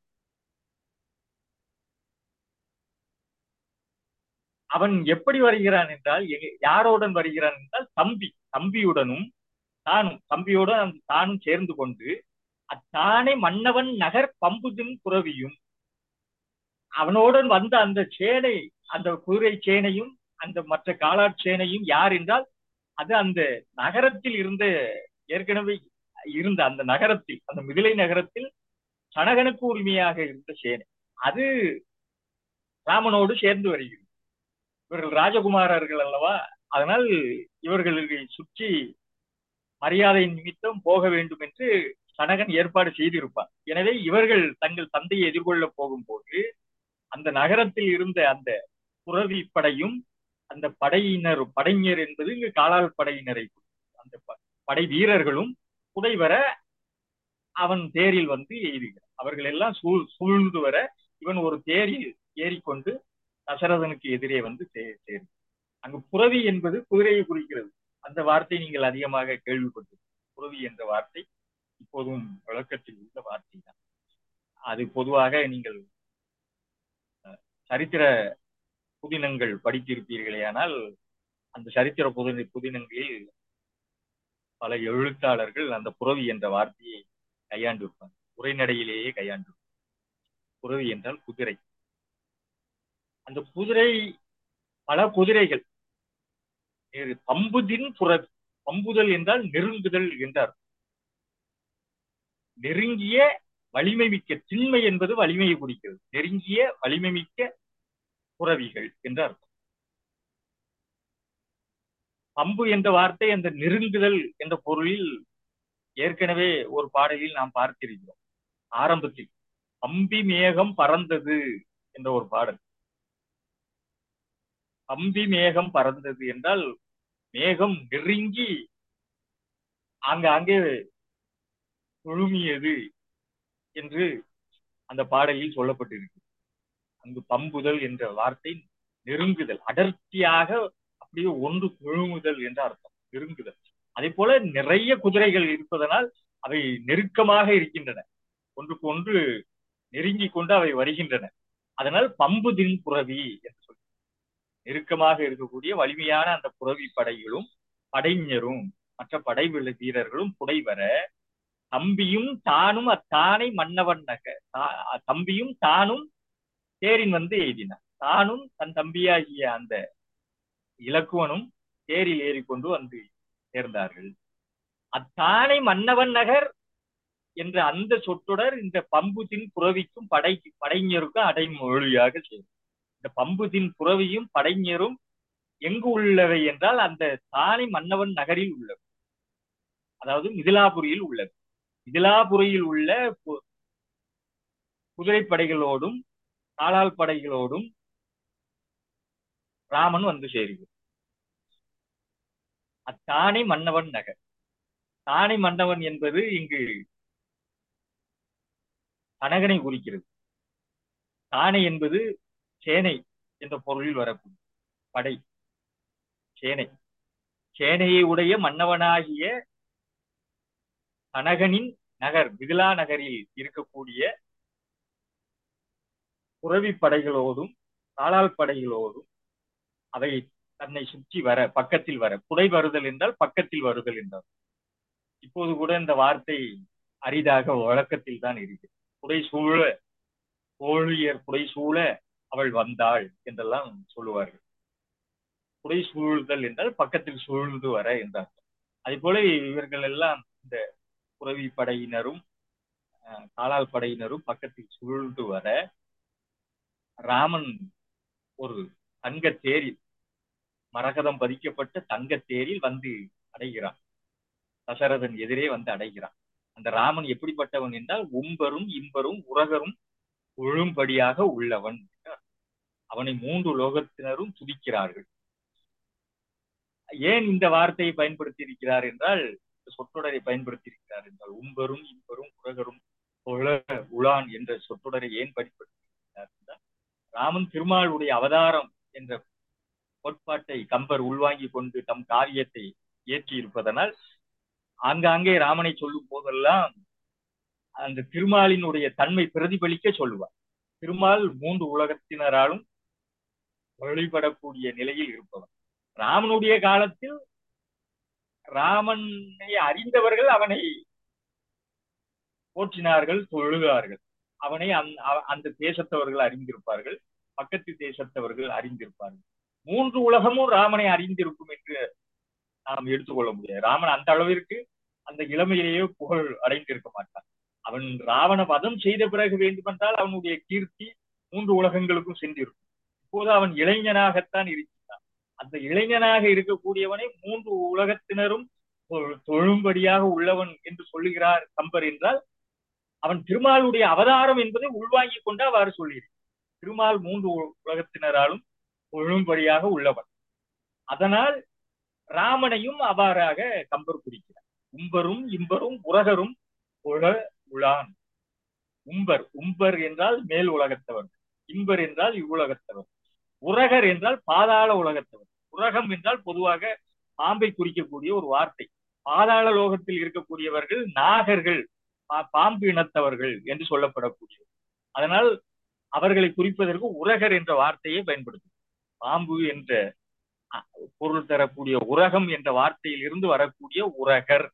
அவன் எப்படி வருகிறான் என்றால் எங்க- யாரோடன் வருகிறான் என்றால் தம்பி தம்பியுடனும் தானும் தம்பியோடு தானும் சேர்ந்து கொண்டு அத்தானே மன்னவன் நகர் பம்புதின் புறவியும் அவனோடு வந்த அந்த சேனை அந்த குதிரை சேனையும் அந்த மற்ற காலாட்சேனையும் யார் என்றால் அது அந்த நகரத்தில் இருந்த ஏற்கனவே இருந்த அந்த நகரத்தில் அந்த மிதிலை நகரத்தில் சனகனுக்கு உரிமையாக இருந்த சேனை அது ராமனோடு சேர்ந்து வருகிறது இவர்கள் ராஜகுமாரர்கள் அல்லவா அதனால் இவர்களுக்கு சுற்றி மரியாதை நிமித்தம் போக வேண்டும் என்று சனகன் ஏற்பாடு செய்திருப்பார் எனவே இவர்கள் தங்கள் தந்தையை எதிர்கொள்ள போகும்போது அந்த நகரத்தில் இருந்த அந்த புறவி படையும் அந்த படையினர் படைஞர் என்பது இங்கு காலால் படையினரை அந்த படை வீரர்களும் குடைவர அவன் தேரில் வந்து எய்துகிறார் அவர்கள் எல்லாம் சூழ் சூழ்ந்து வர இவன் ஒரு தேரில் ஏறிக்கொண்டு தசரதனுக்கு எதிரே வந்து சேரும் அங்கு புறவி என்பது குதிரையை குறிக்கிறது அந்த வார்த்தை நீங்கள் அதிகமாக கேள்விப்பட்டு புறவி என்ற வார்த்தை இப்போதும் வழக்கத்தில் உள்ள வார்த்தை தான் அது பொதுவாக நீங்கள் சரித்திர புதினங்கள் படித்திருப்பீர்களே ஆனால் அந்த சரித்திர புதின புதினங்களில் பல எழுத்தாளர்கள் அந்த புறவி என்ற வார்த்தையை கையாண்டு இருப்பாங்க உரைநடையிலேயே கையாண்டு புறவி என்றால் குதிரை அந்த குதிரை பல குதிரைகள் பம்புதின் புறவி பம்புதல் என்றால் நெருங்குதல் என்றார் நெருங்கிய வலிமை மிக்க திண்மை என்பது வலிமையை குறிக்கிறது நெருங்கிய வலிமை மிக்க புறவிகள் என்று அர்த்தம் பம்பு என்ற வார்த்தை அந்த நெருங்குதல் என்ற பொருளில் ஏற்கனவே ஒரு பாடலில் நாம் பார்த்திருக்கிறோம் ஆரம்பத்தில் அம்பி மேகம் பறந்தது என்ற ஒரு பாடல் அம்பி மேகம் பறந்தது என்றால் மேகம் நெருங்கி ஆங்காங்கே குழுமியது என்று அந்த பாடலில் சொல்லப்பட்டிருக்கு அங்கு பம்புதல் என்ற வார்த்தை நெருங்குதல் அடர்த்தியாக அப்படியே ஒன்று குழுமுதல் என்ற அர்த்தம் நெருங்குதல் அதே போல நிறைய குதிரைகள் இருப்பதனால் அவை நெருக்கமாக இருக்கின்றன ஒன்றுக்கு ஒன்று நெருங்கி கொண்டு அவை வருகின்றன அதனால் பம்புதின் புறவி என்று சொல்லி நெருக்கமாக இருக்கக்கூடிய வலிமையான அந்த புறவி படைகளும் படைஞரும் மற்ற படை வீரர்களும் புடைவர தம்பியும் தானும் அத்தானை மன்னவன் நக தம்பியும் தானும் தேரின் வந்து எய்தினார் தானும் தன் தம்பியாகிய அந்த இலக்குவனும் தேரில் ஏறிக்கொண்டு வந்து சேர்ந்தார்கள் அத்தானை மன்னவன் நகர் என்ற அந்த சொற்றொடர் இந்த பம்புதின் புறவிக்கும் படை படைஞருக்கும் அடைமொழியாக சேரும் இந்த பம்புதின் புறவியும் படைஞரும் எங்கு உள்ளவை என்றால் அந்த தானை மன்னவன் நகரில் உள்ளது அதாவது மிதிலாபுரியில் உள்ளது மிதிலாபுரியில் உள்ள குதிரைப்படைகளோடும் காலால் படைகளோடும் ராமன் வந்து சேருகிறார் அத்தானை மன்னவன் நகர் தானை மன்னவன் என்பது இங்கு கனகனை குறிக்கிறது தானை என்பது சேனை என்ற பொருளில் வரக்கூடிய படை சேனை சேனையை உடைய மன்னவனாகிய கனகனின் நகர் மிதிலா நகரில் இருக்கக்கூடிய புறவி படைகளோடும் காலால் படைகளோடும் அவை தன்னை சுற்றி வர பக்கத்தில் வர புடை வருதல் என்றால் பக்கத்தில் வருதல் என்றார் இப்போது கூட இந்த வார்த்தை அரிதாக வழக்கத்தில் தான் இருக்கு புடை சூழ தோழியர் புடை சூழ அவள் வந்தாள் என்றெல்லாம் சொல்லுவார்கள் புடை சூழ்தல் என்றால் பக்கத்தில் சூழ்ந்து வர என்றார் அதே போல இவர்கள் எல்லாம் இந்த புறவி படையினரும் காலால் படையினரும் பக்கத்தில் சூழ்ந்து வர ராமன் ஒரு தங்க தேரில் மரகதம் பதிக்கப்பட்ட தங்க தேரில் வந்து அடைகிறான் தசரதன் எதிரே வந்து அடைகிறான் அந்த ராமன் எப்படிப்பட்டவன் என்றால் உம்பரும் இம்பரும் உரகரும் ஒழும்படியாக உள்ளவன் அவனை மூன்று லோகத்தினரும் துதிக்கிறார்கள் ஏன் இந்த வார்த்தையை பயன்படுத்தி இருக்கிறார் என்றால் சொற்றொடரை பயன்படுத்தி இருக்கிறார் என்றால் உம்பரும் இம்பரும் உரகரும் உள உளான் என்ற சொற்றொடரை ஏன் பயன்படுத்தி இருக்கிறார் என்றால் ராமன் திருமாலுடைய அவதாரம் என்ற கோட்பாட்டை கம்பர் உள்வாங்கி கொண்டு தம் காரியத்தை ஏற்றி இருப்பதனால் ஆங்காங்கே ராமனை சொல்லும் போதெல்லாம் அந்த திருமாலினுடைய தன்மை பிரதிபலிக்க சொல்லுவார் திருமால் மூன்று உலகத்தினராலும் வழிபடக்கூடிய நிலையில் இருப்பவர் ராமனுடைய காலத்தில் ராமனை அறிந்தவர்கள் அவனை போற்றினார்கள் தொழுகார்கள் அவனை அந் அ- அந்த தேசத்தவர்கள் அறிந்திருப்பார்கள் பக்கத்து தேசத்தவர்கள் அறிந்திருப்பார்கள் மூன்று உலகமும் ராமனை அறிந்திருக்கும் என்று நாம் எடுத்துக்கொள்ள முடியாது ராமன் அந்த அளவிற்கு அந்த இளமையிலேயே புகழ் அடைந்திருக்க மாட்டான் அவன் ராவண வதம் செய்த பிறகு வேண்டுமென்றால் அவனுடைய கீர்த்தி மூன்று உலகங்களுக்கும் சென்றிருக்கும் இப்போது அவன் இளைஞனாகத்தான் இருக்கிறான் அந்த இளைஞனாக இருக்கக்கூடியவனை மூன்று உலகத்தினரும் தொ- தொழும்படியாக உள்ளவன் என்று சொல்லுகிறார் கம்பர் என்றால் அவன் திருமாலுடைய அவதாரம் என்பதை உள்வாங்கிக் கொண்டு அவ்வாறு சொல்லியிருக்கிறார் திருமால் மூன்று உ- உலகத்தினராலும் தொழும்படியாக உள்ளவன் அதனால் ராமனையும் அவ்வாறாக கம்பர் குறிக்கிறார் உம்பரும் இம்பரும் உரகரும் உல உளான் உம்பர் உம்பர் என்றால் மேல் உலகத்தவர் இம்பர் என்றால் இவ்வுலகத்தவர் உரகர் என்றால் பாதாள உலகத்தவர் உரகம் என்றால் பொதுவாக பாம்பை குறிக்கக்கூடிய ஒரு வார்த்தை பாதாள லோகத்தில் இருக்கக்கூடியவர்கள் நாகர்கள் பா- பாம்பு இனத்தவர்கள் என்று சொல்லப்படக்கூடியவர் அதனால் அவர்களை குறிப்பதற்கு உரகர் என்ற வார்த்தையை பயன்படுத்தும் பாம்பு என்ற அ- பொருள் தரக்கூடிய உரகம் என்ற வார்த்தையில் இருந்து வரக்கூடிய உரகர்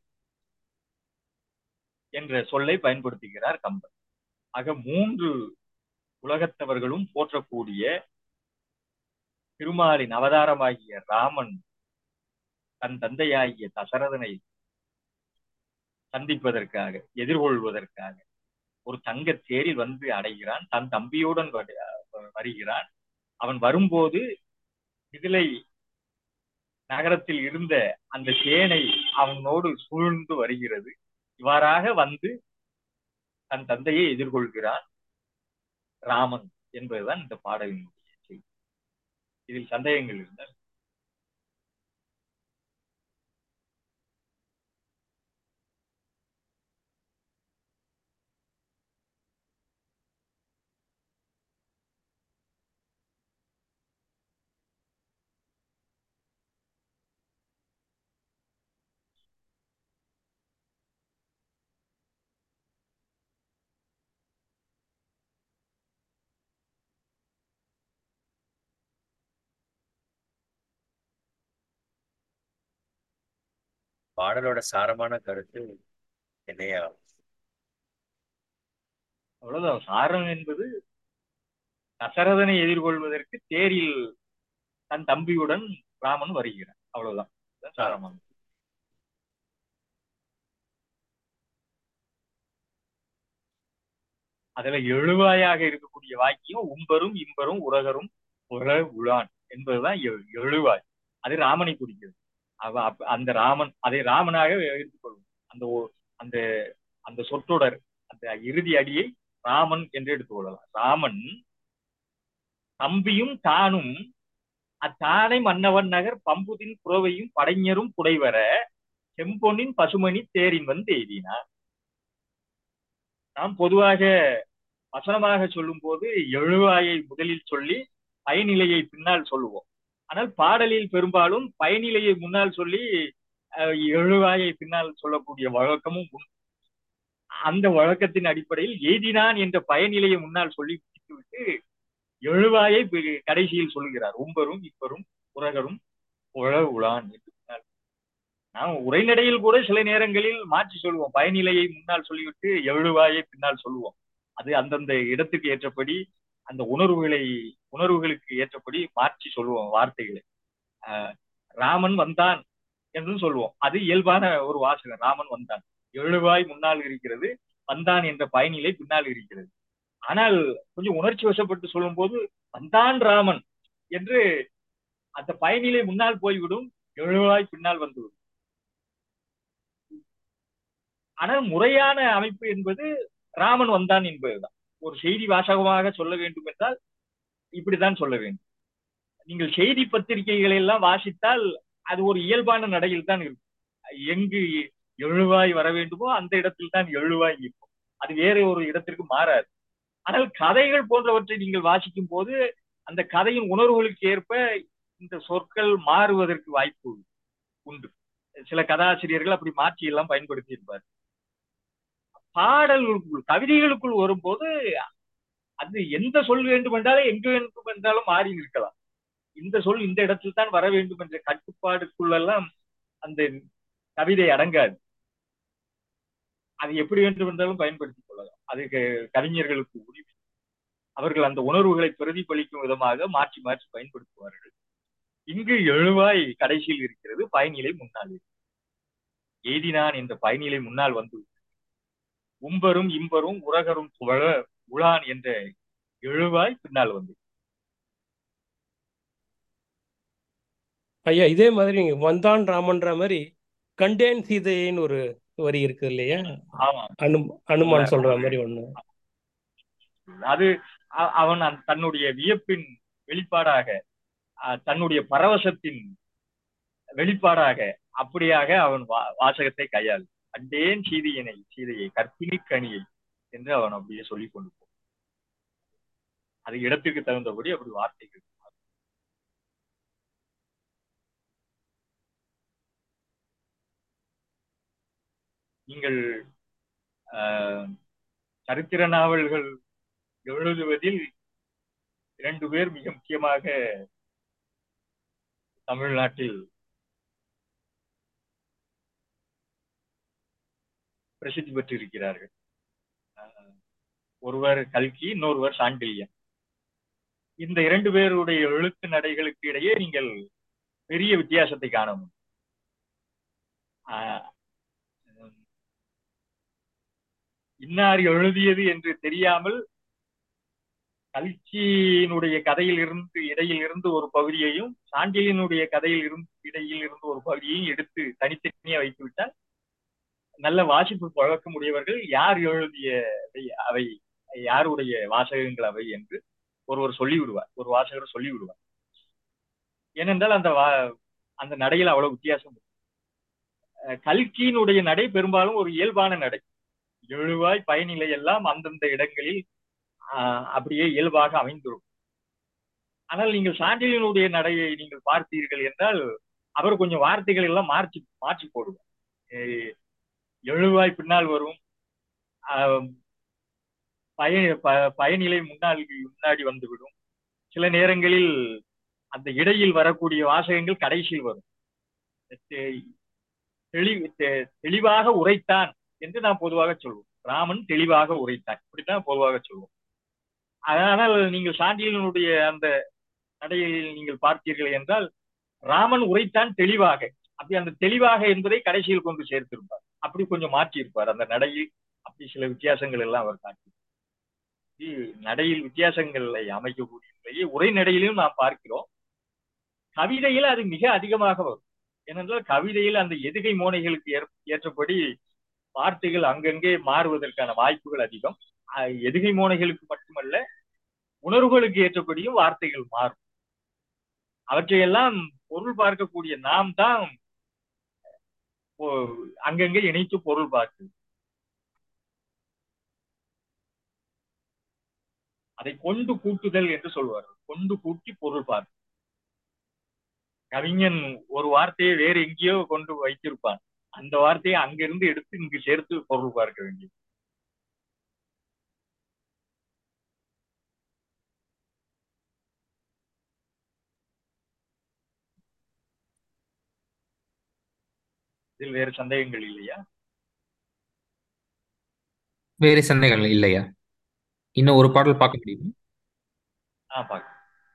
என்ற சொல்லை பயன்படுத்துகிறார் கம்பர் ஆக மூன்று உலகத்தவர்களும் போற்றக்கூடிய திருமாலின் அவதாரமாகிய ராமன் தன் தந்தையாகிய தசரதனை சந்திப்பதற்காக எதிர்கொள்வதற்காக ஒரு தங்க தேரில் வந்து அடைகிறான் தன் தம்பியுடன் வரு- வருகிறான் அவன் வரும்போது இதிலை நகரத்தில் இருந்த அந்த தேனை அவனோடு சூழ்ந்து வருகிறது இவ்வாறாக வந்து தன் தந்தையை எதிர்கொள்கிறான் ராமன் என்பதுதான் இந்த பாடலினுடைய செய்தி இதில் சந்தேகங்கள் இருந்தால் பாடலோட சாரமான கருத்து என்னையா அவ்வளவுதான் சாரம் என்பது தசரதனை எதிர்கொள்வதற்கு தேரில் தன் தம்பியுடன் ராமன் வருகிறான் அவ்வளவுதான் இதுதான் சாரமானது அதுல எழுவாயாக இருக்கக்கூடிய வாக்கியம் உம்பரும் இம்பரும் உரகரும் உர உளான் என்பதுதான் எ- எழுவாய் அது ராமனை குறிக்கிறது அவ அப்ப- அந்த ராமன் அதை ராமனாக எடுத்துக்கொள்வோம் அந்த ஒ- அந்த அந்த சொற்றொடர் அந்த இறுதி அடியை ராமன் என்று எடுத்துக்கொள்ளலாம் ராமன் தம்பியும் தானும் அத்தானை மன்னவன் நகர் பம்புதின் புறவையும் படைஞரும் புடைவர செம்பொன்னின் பசுமணி தேரின் வந்து எய்தினார் நாம் பொதுவாக வசனமாக சொல்லும் போது எழுவாயை முதலில் சொல்லி பயனிலையை பின்னால் சொல்லுவோம் ஆனால் பாடலில் பெரும்பாலும் பயனிலையை முன்னால் சொல்லி அஹ், எழுவாயை பின்னால் சொல்லக்கூடிய வழக்கமும் உண்டு அந்த வழக்கத்தின் அடிப்படையில் எய்தினான் என்ற பயனிலையை முன்னால் சொல்லி முடித்துவிட்டு எழுவாயை பி- கடைசியில் சொல்கிறார் உம்பரும் இப்பரும் உரகரும் உழ உளான் என்று பின்னால் நாம் உரைநடையில் கூட சில நேரங்களில் மாற்றி சொல்லுவோம் பயனிலையை முன்னால் சொல்லிவிட்டு எழுவாயை பின்னால் சொல்லுவோம் அது அந்தந்த இடத்துக்கு ஏற்றபடி அந்த உணர்வுகளை உணர்வுகளுக்கு ஏற்றபடி மாற்றி சொல்லுவோம் வார்த்தைகளை ஆஹ் ராமன் வந்தான் என்றும் சொல்லுவோம் அது இயல்பான ஒரு வாசகம் ராமன் வந்தான் எழுவாய் முன்னால் இருக்கிறது வந்தான் என்ற பயனிலை பின்னால் இருக்கிறது ஆனால் கொஞ்சம் உணர்ச்சி வசப்பட்டு சொல்லும்போது வந்தான் ராமன் என்று அந்த பயனிலை முன்னால் போய்விடும் எழுவாய் பின்னால் வந்துவிடும் ஆனால் முறையான அமைப்பு என்பது ராமன் வந்தான் என்பதுதான் ஒரு செய்தி வாசகமாக சொல்ல வேண்டும் என்றால் இப்படித்தான் சொல்ல வேண்டும் நீங்கள் செய்தி பத்திரிகைகளை எல்லாம் வாசித்தால் அது ஒரு இயல்பான நடையில் தான் இருக்கும் எங்கு எழுவாய் வர வேண்டுமோ அந்த இடத்தில் தான் எழுவாய் நிற்கும் அது வேற ஒரு இடத்திற்கு மாறாது ஆனால் கதைகள் போன்றவற்றை நீங்கள் வாசிக்கும் போது அந்த கதையின் உணர்வுகளுக்கு ஏற்ப இந்த சொற்கள் மாறுவதற்கு வாய்ப்பு உண்டு சில கதாசிரியர்கள் அப்படி மாற்றி எல்லாம் பயன்படுத்தி இருப்பார் பாடல்களுக்குள் கவிதைகளுக்குள் வரும்போது அது எந்த சொல் வேண்டும் என்றாலும் எங்கு வேண்டும் என்றாலும் மாறி இருக்கலாம் இந்த சொல் இந்த இடத்தில் தான் வர வேண்டும் என்ற கட்டுப்பாடுக்குள்ளெல்லாம் அந்த கவிதை அடங்காது அது எப்படி வேண்டும் என்றாலும் பயன்படுத்திக் கொள்ளலாம் அவ்வளவுதான் அதுக்கு கவிஞர்களுக்கு உரிமை அவர்கள் அந்த உணர்வுகளை பிரதிபலிக்கும் விதமாக மாற்றி மாற்றி பயன்படுத்துவார்கள் இங்கு எழுவாய் கடைசியில் இருக்கிறது பயனிலை முன்னால் இருக்கிறது. எய்தினான் என்ற பயனிலை முன்னால் வந்து உம்பரும் இம்பரும் உரகரும் புகழ உளான் என்ற எழுவாய் பின்னால் வந்து ஐயா இதே மாதிரி நீங்க வந்தான் ராமன்ற மாதிரி கண்டேன் சீதைன்னு ஒரு வரி இருக்கு இல்லையா ஆமா அனு அனுமான் சொல்ற மாதிரி ஒண்ணு அது அ- அவன் அந்த- தன்னுடைய வியப்பின் வெளிப்பாடாக அஹ், தன்னுடைய பரவசத்தின் வெளிப்பாடாக அப்படியாக அவன் வா- வாசகத்தை கையாள் கண்டேன் சீதையனை சீதையை கற்பிணி கனியை என்று அவன் அப்படியே சொல்லிக் கொண்டு போ அது இடத்துக்கு தகுந்தபடி அப்படி வார்த்தைகள் நீங்கள் ஆஹ், சரித்திர நாவல்கள் எழுதுவதில் இரண்டு பேர் மிக முக்கியமாக தமிழ்நாட்டில் பிரசித்தி பெற்றிருக்கிறார்கள் ஆஹ், ஒருவர் கல்கி இன்னொருவர் சாண்டில்யன் இந்த இரண்டு பேருடைய எழுத்து நடைகளுக்கு இடையே நீங்கள் பெரிய வித்தியாசத்தை காண முடியும் ஆஹ், இன்னார் எழுதியது என்று தெரியாமல் கல்கியினுடைய கதையில் இருந்து இடையில் இருந்து ஒரு பகுதியையும் சாண்டிலினுடைய கதையில் இருந்து இடையில் இருந்து ஒரு பகுதியையும் எடுத்து தனித்தனியா வைத்து விட்டால் நல்ல வாசிப்பு பழக்கம் உடையவர்கள் யார் எழுதிய அவை யாருடைய வாசகங்கள் அவை என்று ஒருவர் சொல்லி விடுவார் ஒரு வாசகர் சொல்லி விடுவார் ஏனென்றால் அந்த வா- அந்த நடையில் அவ்வளவு வித்தியாசம் இருக்கு. அஹ் கல்கியினுடைய நடை பெரும்பாலும் ஒரு இயல்பான நடை எழுவாய் பயனிலை எல்லாம் அந்தந்த இடங்களில் ஆஹ், அப்படியே இயல்பாக அமைந்திருக்கும் ஆனால் நீங்கள் சாண்டிலினுடைய நடையை நீங்கள் பார்த்தீர்கள் என்றால் அவர் கொஞ்சம் வார்த்தைகள் எல்லாம் மாற்றி மாற்றி போடுவார் அஹ், எழுவாய் பின்னால் வரும் ஆஹ், பய ப- பயனிலை முன்னால் முன்னாடி வந்துவிடும் சில நேரங்களில் அந்த இடையில் வரக்கூடிய வாசகங்கள் கடைசியில் வரும் தெ- தெளி தெ- தெளிவாக உரைத்தான் என்று நாம் பொதுவாக சொல்வோம் ராமன் தெளிவாக உரைத்தான் இப்படித்தான் பொதுவாக சொல்வோம் ஆனால் நீங்கள் சாண்டியனுடைய அந்த நடையில் நீங்கள் பார்த்தீர்கள் என்றால் ராமன் உரைத்தான் தெளிவாக அப்படி அந்த தெளிவாக என்பதை கடைசியில் கொண்டு சேர்த்திருப்பார் அப்படி கொஞ்சம் மாற்றி இருப்பார் அந்த நடையில் அப்படி சில வித்தியாசங்கள் எல்லாம் அவர் காட்டி இது நடையில் வித்தியாசங்களை அமைக்கக்கூடிய நிலையை உரை நடையிலும் நாம் பார்க்கிறோம் கவிதையில் அது மிக அதிகமாக வரும் ஏனென்றால் கவிதையில் அந்த எதுகை மோனைகளுக்கு ஏற்- ஏற்றபடி வார்த்தைகள் அங்கங்கே மாறுவதற்கான வாய்ப்புகள் அதிகம் அஹ் எதுகை மோனைகளுக்கு மட்டுமல்ல உணர்வுகளுக்கு ஏற்றபடியும் வார்த்தைகள் மாறும் அவற்றையெல்லாம் பொருள் பார்க்கக்கூடிய நாம் தான் ஓ- அங்கங்கே இணைத்து பொருள் பார்க்கு அதை கொண்டு கூட்டுதல் என்று சொல்வார்கள் கொண்டு கூட்டி பொருள் பார்த்து கவிஞன் ஒரு வார்த்தையை வேறு எங்கேயோ கொண்டு வைத்திருப்பான் அந்த வார்த்தையை அங்கிருந்து எடுத்து இங்கு சேர்த்து பொருள் பார்க்க வேண்டியது இதில் வேறு சந்தேகங்கள் இல்லையா வேறு சந்தேகங்கள் இல்லையா இன்னும் ஒரு பாடல் பார்க்க முடியுமா ஆ பார்க்க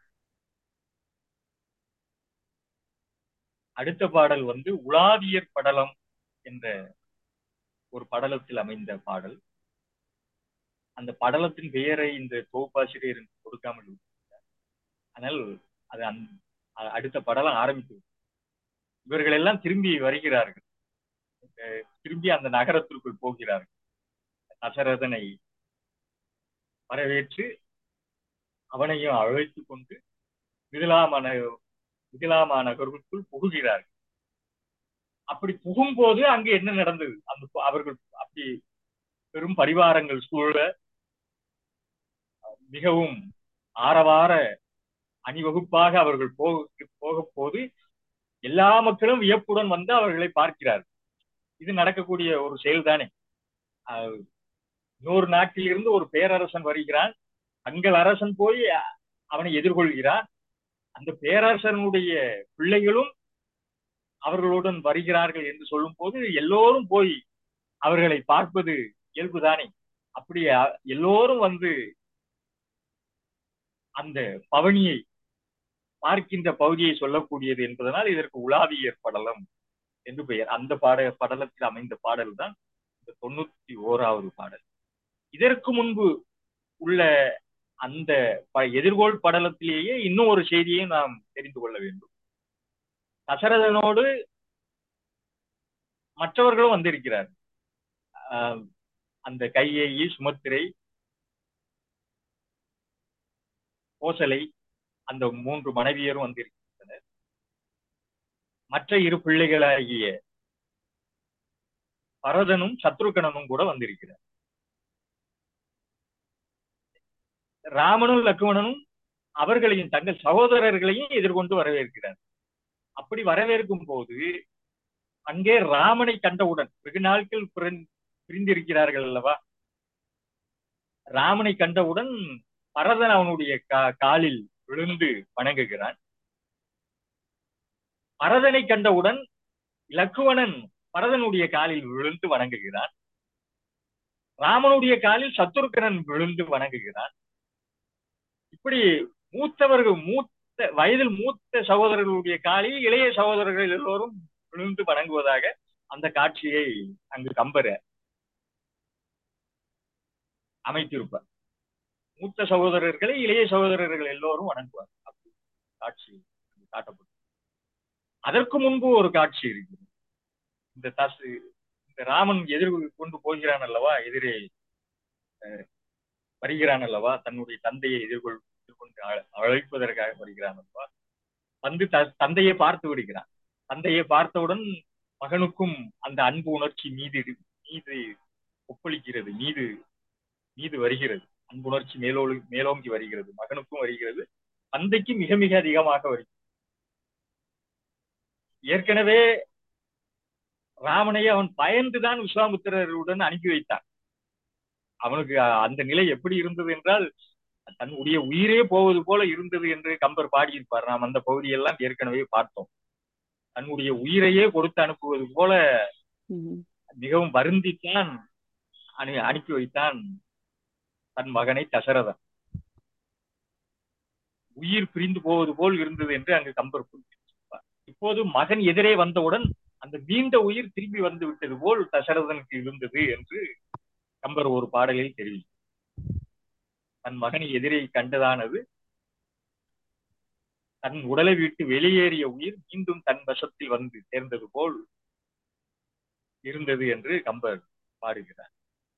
அடுத்த பாடல் வந்து உலாவியர் படலம் என்ற ஒரு படலத்தில் அமைந்த பாடல் அந்த படலத்தின் பெயரை இந்த தொகுப்பாசிரியர் எனக்கு கொடுக்காமல் விட்டார். ஆனால் அது அந்த அ- அடுத்த படலம் ஆரம்பித்து விட்டது. இவர்கள் எல்லாம் திரும்பி வருகிறார்கள் அஹ் திரும்பி அந்த நகரத்திற்குள் போகிறார்கள் தசரதனை வரவேற்று அவனையும் அழைத்து கொண்டு மிதிலாமன மிதிலாமா நகருக்குள் புகுகிறார்கள் அப்படி புகும்போது அங்கு என்ன நடந்தது அந்த பு- அவர்கள் அப்படி பெரும் பரிவாரங்கள் சூழ மிகவும் ஆரவார அணிவகுப்பாக அவர்கள் போக போக போது எல்லா மக்களும் வியப்புடன் வந்து அவர்களை பார்க்கிறார்கள் இது நடக்கக்கூடிய ஒரு செயல்தானே அஹ் இன்னொரு நாட்டில் இருந்து ஒரு பேரரசன் வருகிறான் தங்கள் அரசன் போய் அவனை எதிர்கொள்கிறான் அந்த பேரரசனுடைய பிள்ளைகளும் அவர்களுடன் வருகிறார்கள் என்று சொல்லும் போது எல்லோரும் போய் அவர்களை பார்ப்பது இயல்புதானே அப்படி அ- எல்லோரும் வந்து அந்த பவனியை பார்க்கின்ற பகுதியை சொல்லக்கூடியது என்பதனால் இதற்கு உலாவியர் படலம் என்று பெயர் அந்த பாட படலத்தில் அமைந்த பாடல் தான் இந்த தொண்ணூத்தி ஓராவது பாடல் இதற்கு முன்பு உள்ள அந்த ப- எதிர்கோள் படலத்திலேயே இன்னும் ஒரு செய்தியை நாம் தெரிந்து கொள்ள வேண்டும் தசரதனோடு மற்றவர்களும் வந்திருக்கிறார் ஆஹ் அந்த கையேயி சுமத்திரை கோசலை அந்த மூன்று மனைவியரும் வந்திருக்கின்றனர் மற்ற இரு பிள்ளைகளாகிய பரதனும் சத்ருகணனும் கூட வந்திருக்கிறார் ராமனும் லக்ஷ்மணனும் அவர்களையும் தங்கள் சகோதரர்களையும் எதிர்கொண்டு வரவேற்கிறார் அப்படி வரவேற்கும் போது அங்கே ராமனை கண்டவுடன் வெகு நாட்கள் பிரிந்- பிரிந்திருக்கிறார்கள் அல்லவா ராமனை கண்டவுடன் பரதன் அவனுடைய கா- காலில் விழுந்து வணங்குகிறான் பரதனை கண்டவுடன் லக்குவணன் பரதனுடைய காலில் விழுந்து வணங்குகிறான் ராமனுடைய காலில் சத்துருக்கனன் விழுந்து வணங்குகிறான் இப்படி மூத்தவர்கள் மூத்த வயதில் மூத்த சகோதரர்களுடைய காலில் இளைய சகோதரர்கள் எல்லோரும் விழுந்து வணங்குவதாக அந்த காட்சியை அங்கு கம்பர் அமைத்திருப்பார் மூத்த சகோதரர்களை இளைய சகோதரர்கள் எல்லோரும் வணங்குவார் அப்படி காட்சி அங்கு காட்டப்படும் அதற்கு முன்பு ஒரு காட்சி இருக்குது இந்த தசு இந்த ராமன் எதிர் கொண்டு போகிறான் அல்லவா எதிரே அஹ், வருகிறான் அல்லவா தன்னுடைய தந்தையை எதிர்கொள் எதிர்கொண்டு அழ- அழைப்பதற்காக வருகிறான் அல்லவா வந்து த தந்தையை பார்த்து விடுகிறான் தந்தையை பார்த்தவுடன் மகனுக்கும் அந்த அன்பு உணர்ச்சி மீது இரு- மீது ஒப்பளிக்கிறது மீது மீது வருகிறது அன்புணர்ச்சி மேலோடு மேலோங்கி வருகிறது மகனுக்கும் வருகிறது தந்தைக்கு மிக மிக அதிகமாக வருகிறது ஏற்கனவே ராமனை அவன் பயந்துதான் விஸ்வாமித்திரருடன் அனுப்பி வைத்தான் அவனுக்கு அ- அந்த நிலை எப்படி இருந்தது என்றால் தன்னுடைய உயிரே போவது போல இருந்தது என்று கம்பர் பாடியிருப்பார் நாம் அந்த பகுதியெல்லாம் ஏற்கனவே பார்த்தோம் தன்னுடைய உயிரையே கொடுத்து அனுப்புவது போல ம். மிகவும் வருந்தித்தான் அனு அனுப்பி வைத்தான் தன் மகனை தசரதன் உயிர் பிரிந்து போவது போல் இருந்தது என்று அங்கு கம்பர் குறிப்பிட்டிருப்பார் இப்போது மகன் எதிரே வந்தவுடன் அந்த மீண்ட உயிர் திரும்பி வந்து விட்டது போல் தசரதனுக்கு இருந்தது என்று கம்பர் ஒரு பாடலில் தெரிவித்தார் தன் மகனை எதிரே கண்டதானது தன் உடலை விட்டு வெளியேறிய உயிர் மீண்டும் தன் வசத்தில் வந்து சேர்ந்தது போல் இருந்தது என்று கம்பர் பாடுகிறார்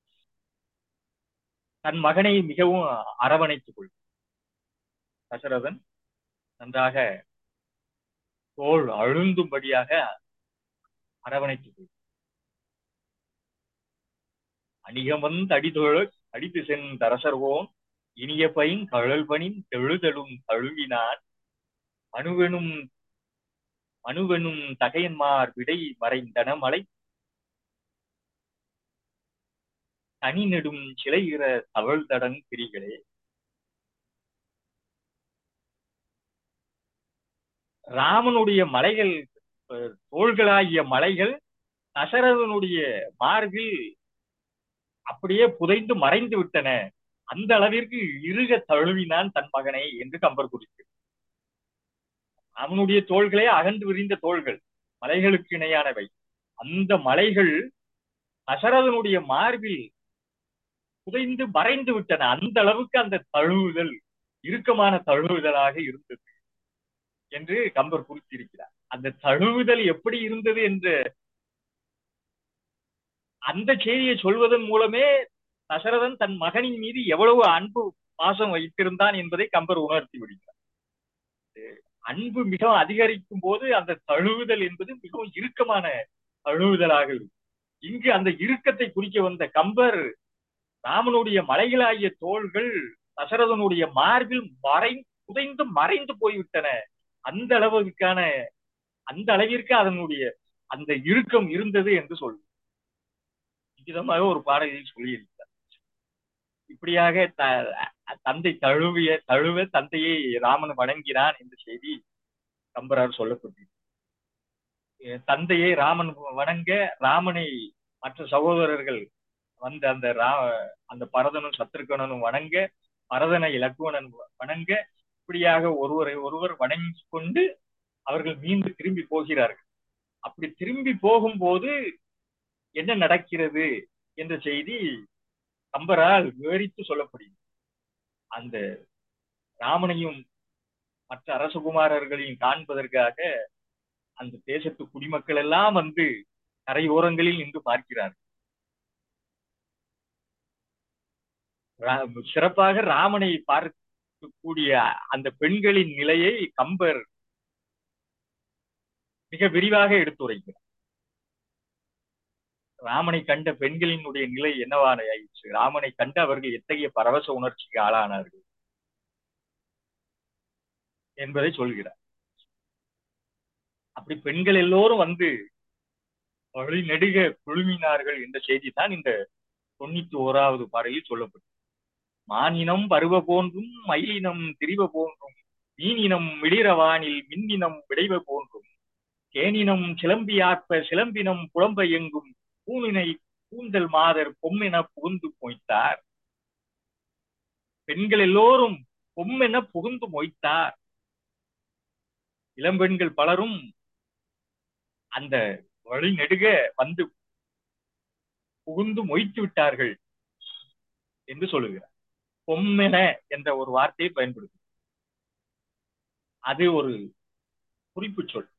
தன் மகனை மிகவும் அரவணைத்துக் கொள் தசரதன் நன்றாக தோல் அழுந்தும்படியாக அரவணைத்துக் கொள் அணிகமன் தடிதொழ அடித்து சென் தரசர்வோன் இனிய பைன் கழல் பணின் தெழுதலும் தழுவினான் அணுவெனும் அணுவெனும் தகையன்மார் விடை மறைந்தன மலை தனி நெடும் சிலைகிற தவழ்தடன் பிரிகளே ராமனுடைய மலைகள் அஹ், தோள்களாகிய மலைகள் தசரதனுடைய மார்பில் அப்படியே புதைந்து மறைந்து விட்டன அந்த அளவிற்கு இறுக தழுவினான் தன் மகனை என்று கம்பர் குறிப்பிட்டார் அவனுடைய தோள்களே அகன்று விரிந்த தோள்கள் மலைகளுக்கு இணையானவை அந்த மலைகள் தசரதனுடைய மார்பில் புதைந்து மறைந்து விட்டன அந்த அளவுக்கு அந்த தழுவுதல் இறுக்கமான தழுவுதலாக இருந்தது என்று கம்பர் குறித்திருக்கிறார் அந்த தழுவுதல் எப்படி இருந்தது என்ற அந்த செய்தியை சொல்வதன் மூலமே தசரதன் தன் மகனின் மீது எவ்வளவு அன்பு பாசம் வைத்திருந்தான் என்பதை கம்பர் உணர்த்தி விடுகிறார் அன்பு மிகவும் அதிகரிக்கும் போது அந்த தழுவுதல் என்பது மிகவும் இறுக்கமான தழுவுதலாக இருக்கும் இங்கு அந்த இறுக்கத்தை குறிக்க வந்த கம்பர் ராமனுடைய மலைகளாகிய தோள்கள் தசரதனுடைய மார்பில் மறை புதைந்து மறைந்து போய்விட்டன அந்த அளவுக்கான அந்த அளவிற்கு அதனுடைய அந்த இறுக்கம் இருந்தது என்று சொல் விதமாக ஒரு பாடலில் சொல்லியிருக்கிறார் இப்படியாக த- தந்தை தழுவிய தழுவ தந்தையை ராமன் வணங்கினான் என்ற செய்தி கம்பரார் சொல்லப்பட்டிருக்கு தந்தையை ராமன் வணங்க ராமனை மற்ற சகோதரர்கள் வந்த அந்த ரா அந்த பரதனும் சத்ருகனனும் வணங்க பரதனை இலக்குவனன் வணங்க இப்படியாக ஒருவரை ஒருவர் வணங்கி கொண்டு அவர்கள் மீண்டு திரும்பி போகிறார்கள் அப்படி திரும்பி போகும்போது என்ன நடக்கிறது என்ற செய்தி கம்பரால் விவரித்து சொல்லப்படுகிறது அந்த ராமனையும் மற்ற அரசகுமாரர்களையும் காண்பதற்காக அந்த தேசத்து குடிமக்கள் எல்லாம் வந்து கரையோரங்களில் நின்று பார்க்கிறார்கள் ரா- சிறப்பாக ராமனை பார்க்கக்கூடிய அந்த பெண்களின் நிலையை கம்பர் மிக விரிவாக எடுத்துரைக்கிறார் ராமனை கண்ட பெண்களினுடைய நிலை என்னவான ஆயிடுச்சு ராமனை கண்டு அவர்கள் எத்தகைய பரவச உணர்ச்சிக்கு ஆளானார்கள் என்பதை சொல்கிறார் அப்படி பெண்கள் எல்லோரும் வந்து வழி நெடுக குழுமினார்கள் என்ற செய்தி தான் இந்த தொண்ணூத்தி ஓராவது பாடலில் சொல்லப்பட்டது மானினம் பருவ போன்றும் மயிலினம் திரிவ போன்றும் மீனினம் மிளிரவானில் மின்னினம் விடைவ போன்றும் தேனினம் சிலம்பியாற்ப சிலம்பினம் புலம்ப எங்கும் பூனினை கூந்தல் மாதர் பொம்மென புகுந்து மொய்த்தார் பெண்கள் எல்லோரும் பொம்மென புகுந்து மொய்த்தார் இளம்பெண்கள் பலரும் அந்த வழி நெடுக வந்து புகுந்து மொய்த்து விட்டார்கள் என்று சொல்லுகிறார் பொம்மென என்ற ஒரு வார்த்தையை பயன்படுத்து அது ஒரு குறிப்பு சொல்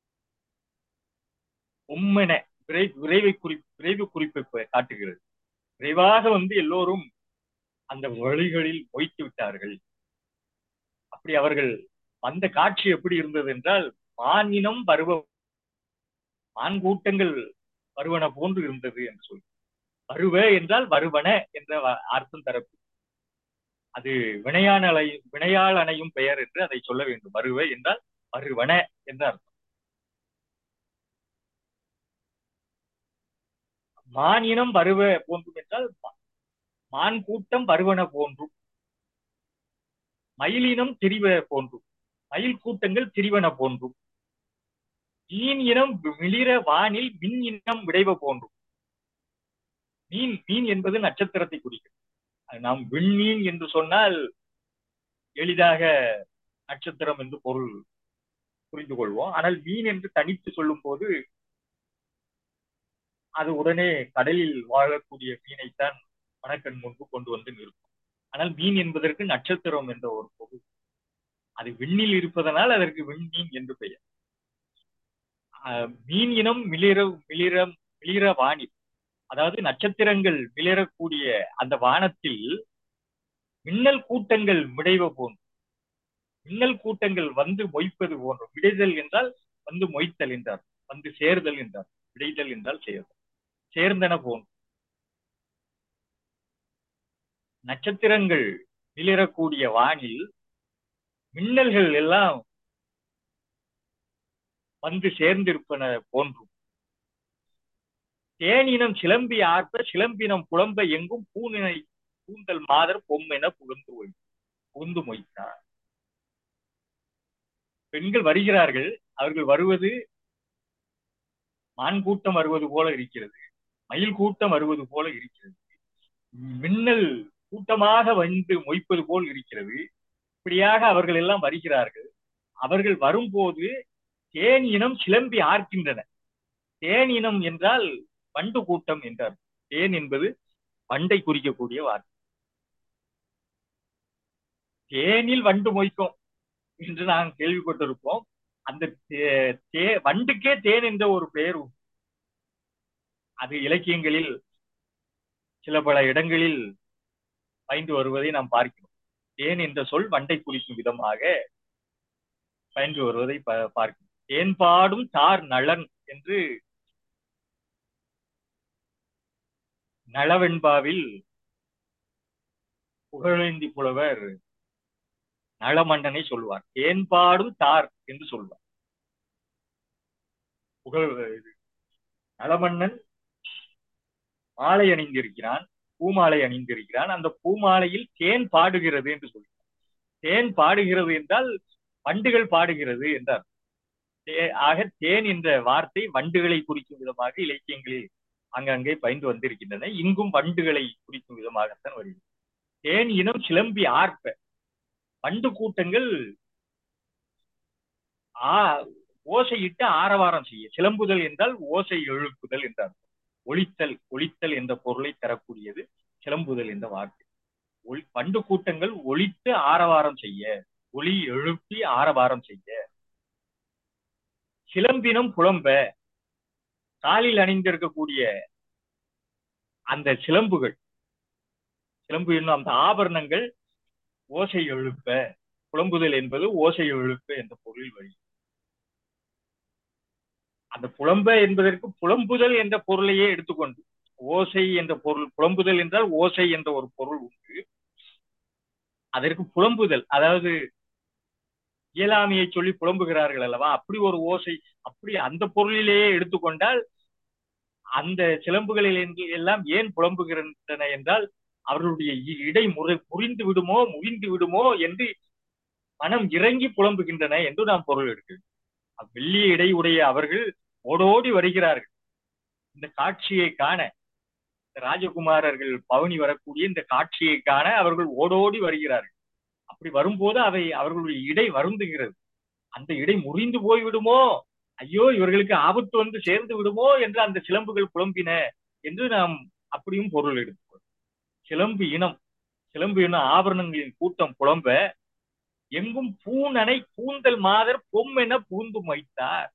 பொம்மென விரை விரைவை குறி விரைவு குறிப்பை ப- காட்டுகிறது விரைவாக வந்து எல்லோரும் அந்த வழிகளில் மொய்த்து விட்டார்கள் அப்படி அவர்கள் வந்த காட்சி எப்படி இருந்தது என்றால் மானினம் பருவ மான் கூட்டங்கள் வருவன போன்று இருந்தது என்று சொல்லி வருவ என்றால் வருவன என்ற வ- அர்த்தம் தரப்பு அது வினையான் அலை வினையால் அணையும் பெயர் என்று அதை சொல்ல வேண்டும் வருவ என்றால் வருவன என்ற அர்த்தம் மானினம் வருவ போன்றும் என்றால் மா- மான் கூட்டம் வருவன போன்றும் மயிலினம் திரிவ போன்றும் மயில் கூட்டங்கள் திரிவன போன்றும் மீன் இனம் மிளிர வானில் மின் இனம் விடைவ போன்றும் மீன் மீன் என்பது நட்சத்திரத்தை குறிக்கிறது அது நாம் விண்மீன் என்று சொன்னால் எளிதாக நட்சத்திரம் என்று பொருள் புரிந்து கொள்வோம் ஆனால் மீன் என்று தனித்து சொல்லும் போது அது உடனே கடலில் வாழக்கூடிய மீனைத்தான் மனக்கண் முன்பு கொண்டு வந்து நிறுத்தும் ஆனால் மீன் என்பதற்கு நட்சத்திரம் என்ற ஒரு பொருள் அது விண்ணில் இருப்பதனால் அதற்கு விண்மீன் என்று பெயர் ஆஹ் மீன் இனம் மிளிர மிளிர மிளிர வானி அதாவது நட்சத்திரங்கள் மிளிரக்கூடிய அந்த வானத்தில் மின்னல் கூட்டங்கள் மிடைவ போன்று மின்னல் கூட்டங்கள் வந்து மொய்ப்பது போன்று விடைதல் என்றால் வந்து மொய்த்தல் என்றார் வந்து சேர்தல் என்றார் விடைதல் என்றால் சேர்தல் சேர்ந்தன போன்று நட்சத்திரங்கள் மிளிரக்கூடிய வானில் மின்னல்கள் எல்லாம் வந்து சேர்ந்திருப்பன போன்றும் தேனினம் சிலம்பி ஆர்ப்ப சிலம்பினம் புலம்ப எங்கும் பூனினை கூந்தல் மாதர் பொம்மென புகுந்து ஒய் புகுந்து மொய்த்தார் பெண்கள் வருகிறார்கள் அவர்கள் வருவது மான் கூட்டம் வருவது போல இருக்கிறது மயில் கூட்டம் வருவது போல இருக்கிறது மின்னல் கூட்டமாக வந்து மொய்ப்பது போல் இருக்கிறது இப்படியாக அவர்கள் எல்லாம் வருகிறார்கள் அவர்கள் வரும்போது தேன் இனம் சிலம்பி ஆர்க்கின்றன தேன் இனம் என்றால் வண்டு கூட்டம் என்றார் தேன் என்பது வண்டை குறிக்கக்கூடிய வார்த்தை தேனில் வண்டு மொய்க்கும் என்று நாம் கேள்விப்பட்டிருப்போம் அந்த தே- தே- வண்டுக்கே தேன் என்ற ஒரு பெயர் உண்டு அது இலக்கியங்களில் சில பல இடங்களில் பயந்து வருவதை நாம் பார்க்கிறோம் தேன் என்ற சொல் வண்டை குறிக்கும் விதமாக பயந்து வருவதை ப- பார்க்கிறோம் தேன் பாடும் தார் நலன் என்று நளவெண்பாவில் புகழேந்தி புலவர் நளமன்னனை சொல்வார் தேன் பாடும் தார் என்று சொல்வார் புகழ் இது நளமன்னன் மாலை அணிந்திருக்கிறான் பூமாலை அணிந்திருக்கிறான் அந்த பூமாலையில் தேன் பாடுகிறது என்று சொல்கிறார் தேன் பாடுகிறது என்றால் வண்டுகள் பாடுகிறது என்றார் தே- ஆக தேன் என்ற வார்த்தை வண்டுகளை குறிக்கும் விதமாக இலக்கியங்களில் அங்கங்கே பயின்று வந்திருக்கின்றன இங்கும் வண்டுகளை குறிக்கும் விதமாகத்தான் வருகிறது தேன் இனம் சிலம்பி ஆர்ப்ப வண்டு கூட்டங்கள் ஆ ஓசையிட்டு ஆரவாரம் செய்ய சிலம்புதல் என்றால் ஓசை எழுப்புதல் என்றார் ஒளித்தல் ஒளித்தல் என்ற பொருளை தரக்கூடியது சிலம்புதல் என்ற வார்த்தை ஒளி பண்டு கூட்டங்கள் ஒளித்து ஆரவாரம் செய்ய ஒளி எழுப்பி ஆரவாரம் செய்ய சிலம்பினம் புலம்ப காலில் அணிந்திருக்கக்கூடிய அந்த சிலம்புகள் சிலம்பு என்னும் அந்த ஆபரணங்கள் ஓசை எழுப்ப புலம்புதல் என்பது ஓசை எழுப்ப என்ற பொருளில் வழி அந்த புலம்ப என்பதற்கு புலம்புதல் என்ற பொருளையே எடுத்துக்கொண்டு ஓசை என்ற பொருள் புலம்புதல் என்றால் ஓசை என்ற ஒரு பொருள் உண்டு அதற்கு புலம்புதல் அதாவது இயலாமையை சொல்லி புலம்புகிறார்கள் அல்லவா அப்படி ஒரு ஓசை அப்படி அந்த பொருளிலேயே எடுத்துக்கொண்டால் அந்த சிலம்புகளில் எல்லாம் ஏன் புலம்புகின்றன என்றால் அவர்களுடைய இடை முறை புரிந்து விடுமோ முறிந்து விடுமோ என்று மனம் இறங்கி புலம்புகின்றன என்று நாம் பொருள் எடுக்கிறோம் வெள்ளிய இடை உடைய அவர்கள் ஓடோடி வருகிறார்கள் இந்த காட்சியை காண ராஜகுமாரர்கள் பவனி வரக்கூடிய இந்த காட்சியை காண அவர்கள் ஓடோடி வருகிறார்கள் அப்படி வரும்போது அவை அவர்களுடைய இடை வருந்துகிறது அந்த இடை முறிந்து போய் விடுமோ ஐயோ இவர்களுக்கு ஆபத்து வந்து சேர்ந்து விடுமோ என்று அந்த சிலம்புகள் புலம்பின என்று நாம் அப்படியும் பொருள் எடுத்துக்கொள் சிலம்பு இனம் சிலம்பு இனம் ஆபரணங்களின் கூட்டம் புலம்ப எங்கும் பூனனை கூந்தல் மாதர் பொம்மென பூந்து வைத்தார்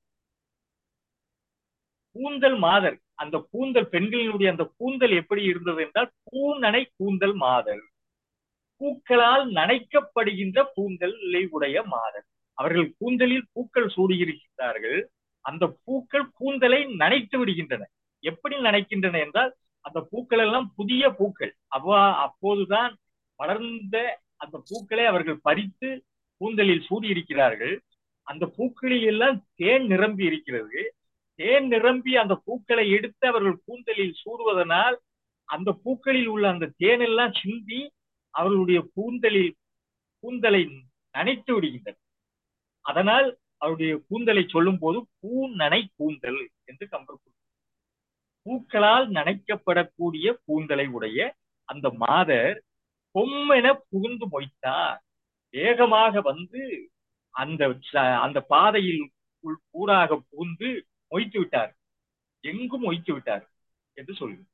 கூந்தல் மாதர் அந்த கூந்தல் பெண்களினுடைய அந்த கூந்தல் எப்படி இருந்தது என்றால் பூநனை கூந்தல் மாதர் பூக்களால் நனைக்கப்படுகின்ற கூந்தலை உடைய மாதர் அவர்கள் கூந்தலில் பூக்கள் சூடியிருக்கிறார்கள் அந்த பூக்கள் கூந்தலை நனைத்து விடுகின்றன எப்படி நனைக்கின்றன என்றால் அந்த பூக்கள் எல்லாம் புதிய பூக்கள் அவ்வா அப்போதுதான் வளர்ந்த அந்த பூக்களை அவர்கள் பறித்து கூந்தலில் சூடியிருக்கிறார்கள் அந்த பூக்களில் எல்லாம் தேன் நிரம்பி இருக்கிறது தேன் நிரம்பி அந்த பூக்களை எடுத்து அவர்கள் கூந்தலில் சூடுவதனால் அந்த பூக்களில் உள்ள அந்த தேனெல்லாம் சிந்தி அவர்களுடைய கூந்தலில் கூந்தலை நனைத்து விடுகின்றன அதனால் அவருடைய கூந்தலை சொல்லும் போது பூ நனை கூந்தல் என்று கம்பர் பூக்களால் நனைக்கப்படக்கூடிய கூந்தலை உடைய அந்த மாதர் பொம்மென புகுந்து மொய்த்தார் வேகமாக வந்து அந்த அந்த பாதையில் கூடாக புகுந்து மொய்த்து விட்டார் எங்கும் மொய்த்து விட்டார் என்று சொல்லுங்க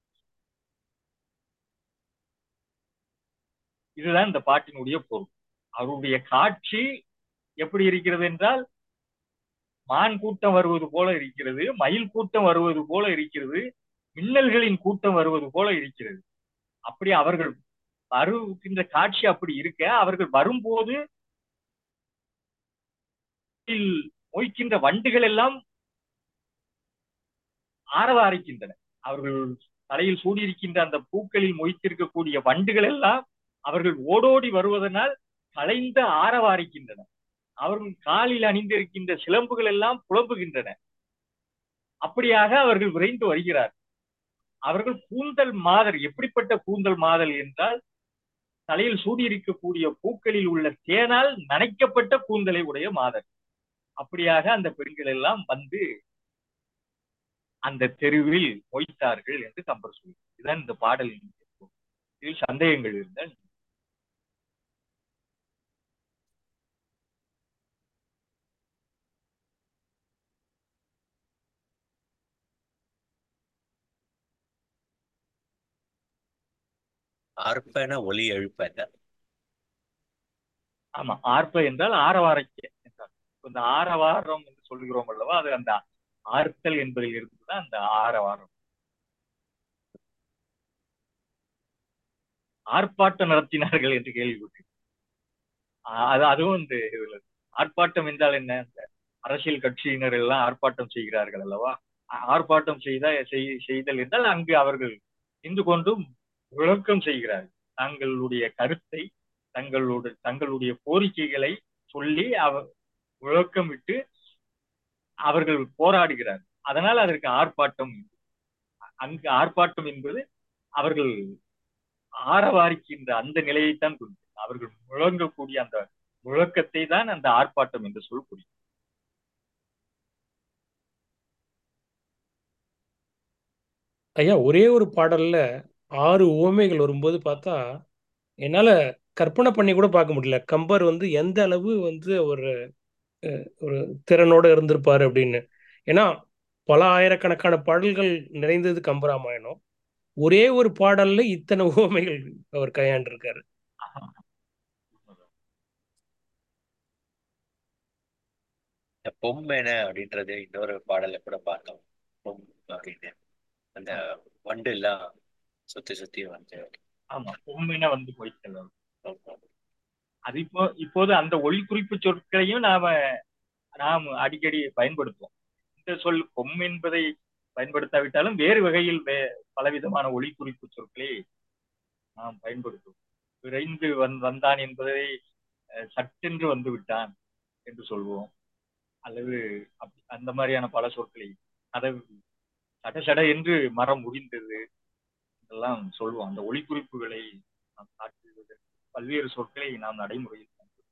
இதுதான் இந்த பாட்டினுடைய பொருள் அவருடைய காட்சி எப்படி இருக்கிறது என்றால் மான் கூட்டம் வருவது போல இருக்கிறது மயில் கூட்டம் வருவது போல இருக்கிறது மின்னல்களின் கூட்டம் வருவது போல இருக்கிறது அப்படி அவர்கள் வருகின்ற காட்சி அப்படி இருக்க அவர்கள் வரும்போது மொய்க்கின்ற வண்டுகள் எல்லாம் ஆரவாரிக்கின்றன அவர்கள் தலையில் சூடியிருக்கின்ற அந்த பூக்களில் மொய்த்திருக்கக்கூடிய வண்டுகள் எல்லாம் அவர்கள் ஓடோடி வருவதனால் கலைந்து ஆரவாரிக்கின்றன அவர்கள் காலில் அணிந்திருக்கின்ற சிலம்புகள் எல்லாம் புலம்புகின்றன அப்படியாக அவர்கள் விரைந்து வருகிறார் அவர்கள் கூந்தல் மாதர் எப்படிப்பட்ட கூந்தல் மாதல் என்றால் தலையில் சூடியிருக்கக்கூடிய பூக்களில் உள்ள தேனால் நனைக்கப்பட்ட கூந்தலை உடைய மாதர் அப்படியாக அந்த பெண்கள் எல்லாம் வந்து அந்த தெருவில் மொய்த்தார்கள் என்று கம்பர் சொல்லி இதுதான் இந்த பாடலின் இதில் சந்தேகங்கள் இருந்தால் ஆர்ப்பன ஒலி எழுப்பன ஆமா ஆர்ப்ப என்றால் ஆரவாரைக்க இந்த ஆரவாரம் என்று சொல்லுகிறோம் அல்லவா அது அந்த ஆர்த்தல் என்பதில் இருந்துதான் அந்த ஆரவாரம் ஆர்ப்பாட்டம் நடத்தினார்கள் என்று கேள்விப்பட்டேன் அது அதுவும் இந்த இதுல ஆர்ப்பாட்டம் என்றால் என்ன இந்த அரசியல் கட்சியினர் எல்லாம் ஆர்ப்பாட்டம் செய்கிறார்கள் அல்லவா ஆர்ப்பாட்டம் செய்த செய்தல் என்றால் அங்கு அவர்கள் நின்று கொண்டும் விளக்கம் செய்கிறார்கள் தங்களுடைய கருத்தை தங்களுடைய தங்களுடைய கோரிக்கைகளை சொல்லி அவர் விளக்கமிட்டு அவர்கள் போராடுகிறார்கள் அதனால் அதற்கு ஆர்ப்பாட்டம் அங்கு ஆர்ப்பாட்டம் என்பது அவர்கள் ஆரவாரிக்கின்ற அந்த நிலையைத்தான் குறிக்கும் அவர்கள் முழங்கக்கூடிய அந்த முழக்கத்தை தான் அந்த ஆர்ப்பாட்டம் என்று சொல் குறிக்கும் ஐயா ஒரே ஒரு பாடல்ல ஆறு உவமைகள் வரும்போது பார்த்தா என்னால் கற்பனை பண்ணி கூட பார்க்க முடியல கம்பர் வந்து எந்த அளவு வந்து ஒரு அஹ், ஒரு திறனோட இருந்திருப்பாரு அப்படின்னு ஏன்னா பல ஆயிரக்கணக்கான பாடல்கள் நிறைந்தது கம்பராமாயணம் ஒரே ஒரு பாடல்ல இத்தனை உவமைகள் அவர் கையாண்டிருக்காரு இந்த பொம்மென அப்படின்றது இன்னொரு பாடலை கூட பார்த்தோம் பொம் அப்படின்னு அந்த வண்டு எல்லாம் சுத்தி சுத்தி வந்து ஆமா பொம்மைனா வந்து பொய்த்தல் அது இப்போ இப்போது அந்த ஒளி குறிப்பு சொற்களையும் நாம நாம் அடிக்கடி பயன்படுத்துவோம் இந்த சொல் பொம் என்பதை பயன்படுத்தாவிட்டாலும் வேறு வகையில் வே பலவிதமான ஒளி குறிப்பு சொற்களை நாம் பயன்படுத்துவோம் விரைந்து வந் வந்தான் என்பதை அஹ், சட்டென்று வந்து விட்டான் என்று சொல்வோம் அல்லது அப்- அந்த மாதிரியான பல சொற்களை அதை சட சட என்று மரம் முடிந்தது இதெல்லாம் சொல்லுவோம் அந்த ஒளி குறிப்புகளை நாம் காட்டுவதற்கு பல்வேறு சொற்களை நாம் நடைமுறையில் பயன்படுத்துவோம்.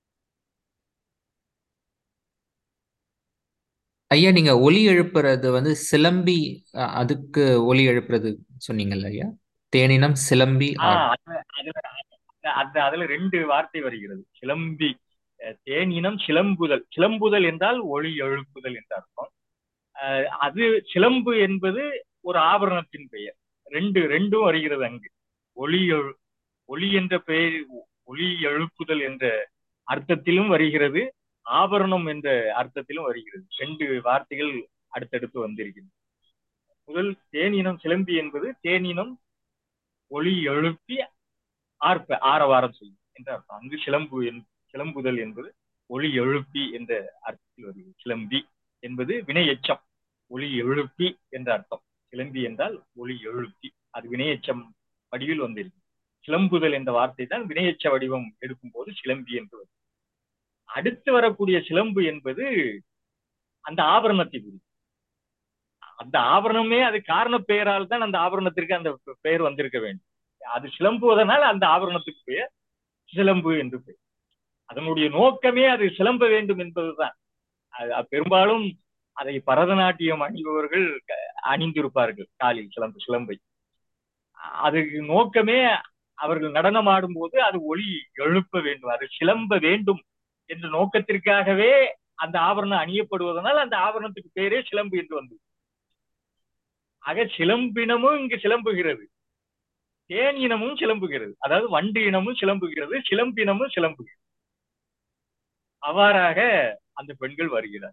ஐயா நீங்க ஒலி எழுப்புறது வந்து சிலம்பி அ- அதுக்கு ஒலி எழுப்புறது சொன்னீங்கல்ல ஐயா தேனினம் சிலம்பி ஆ, ஆர் அதுல அதுல அந்த- அந்த அதுல ரெண்டு வார்த்தை வருகிறது சிலம்பி அஹ், தேனினம் சிலம்புதல் சிலம்புதல் என்றால் ஒளி எழுப்புதல் என்று அர்த்தம் அஹ், அது சிலம்பு என்பது ஒரு ஆபரணத்தின் பெயர் ரெண்டு ரெண்டும் வருகிறது அங்கு ஒளி எழு ஒளி என்ற பெயர் ஒளி எழுப்புதல் என்ற அர்த்தத்திலும் வருகிறது ஆபரணம் என்ற அர்த்தத்திலும் வருகிறது ரெண்டு வார்த்தைகள் அடுத்தடுத்து வந்திருக்கிறது முதல் தேனினம் சிலம்பி என்பது தேனினம் ஒளி எழுப்பி ஆர்ப்ப ஆரவாரம் செய்யும் என்ற அர்த்தம் அங்கு சிலம்பு என் சிலம்புதல் என்பது ஒளி எழுப்பி என்ற அர்த்தத்தில் வருகிறது சிலம்பி என்பது வினை எச்சம் ஒளி எழுப்பி என்ற அர்த்தம் சிலம்பி என்றால் ஒளி எழுப்பி அது வினையெச்சம் வடிவில் வந்திருக்கு சிலம்புதல் என்ற வார்த்தை தான் வினையெச்ச வடிவம் எடுக்கும் போது சிலம்பி என்று வரும் அடுத்து வரக்கூடிய சிலம்பு என்பது அந்த ஆபரணத்தை குறிக்கும் அந்த ஆபரணமே அது காரண பெயரால் தான் அந்த ஆபரணத்திற்கு அந்த பெயர் வந்திருக்க வேண்டும் அது சிலம்புவதனால் அந்த ஆபரணத்துக்கு பெயர் சிலம்பு என்று பெயர் அதனுடைய நோக்கமே அது சிலம்ப வேண்டும் என்பதுதான் அது அது பெரும்பாலும் அதை பரதநாட்டியம் அணிபவர்கள் க- அணிந்திருப்பார்கள் காலில் சிலம்பு சிலம்பை அதுக்கு நோக்கமே அவர்கள் நடனம் ஆடும்போது அது ஒளி எழுப்ப வேண்டும் அது சிலம்ப வேண்டும் என்ற நோக்கத்திற்காகவே அந்த ஆபரணம் அணியப்படுவதனால் அந்த ஆபரணத்துக்கு பேரே சிலம்பு என்று வந்தது ஆக சிலம்பினமும் இங்கு சிலம்புகிறது தேன் இனமும் சிலம்புகிறது அதாவது வண்டு இனமும் சிலம்புகிறது சிலம்பினமும் சிலம்புகிறது அவ்வாறாக அந்த பெண்கள் வருகிறார்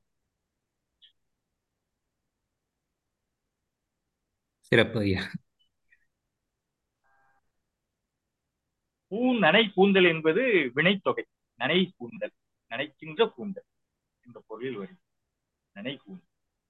சிறப்பு ஐயா பூ நனை கூந்தல் என்பது வினைத்தொகை நனை கூந்தல் நனைக்கின்ற கூந்தல் என்ற பொருளில் வருகிறது நனை கூந்தல்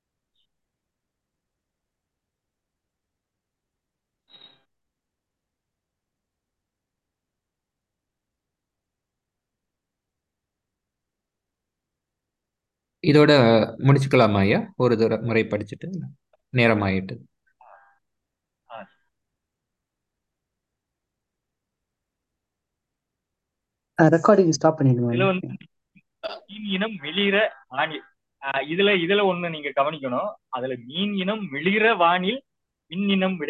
இதோட முடிச்சுக்கலாமா ஐயா ஒரு தடவை முறை படிச்சுட்டு நேரம் ஆயிட்டு ரெக்கார்டிங் ஸ்டாப் இதுல பண்ணிடுவாங்க வந்து மீன் இனம் மிளிர வானில் ஆஹ் இதுல இதுல ஒண்ணு நீங்க கவனிக்கணும் அதுல மீன் இனம் மிளிர வானில் மின் இனம்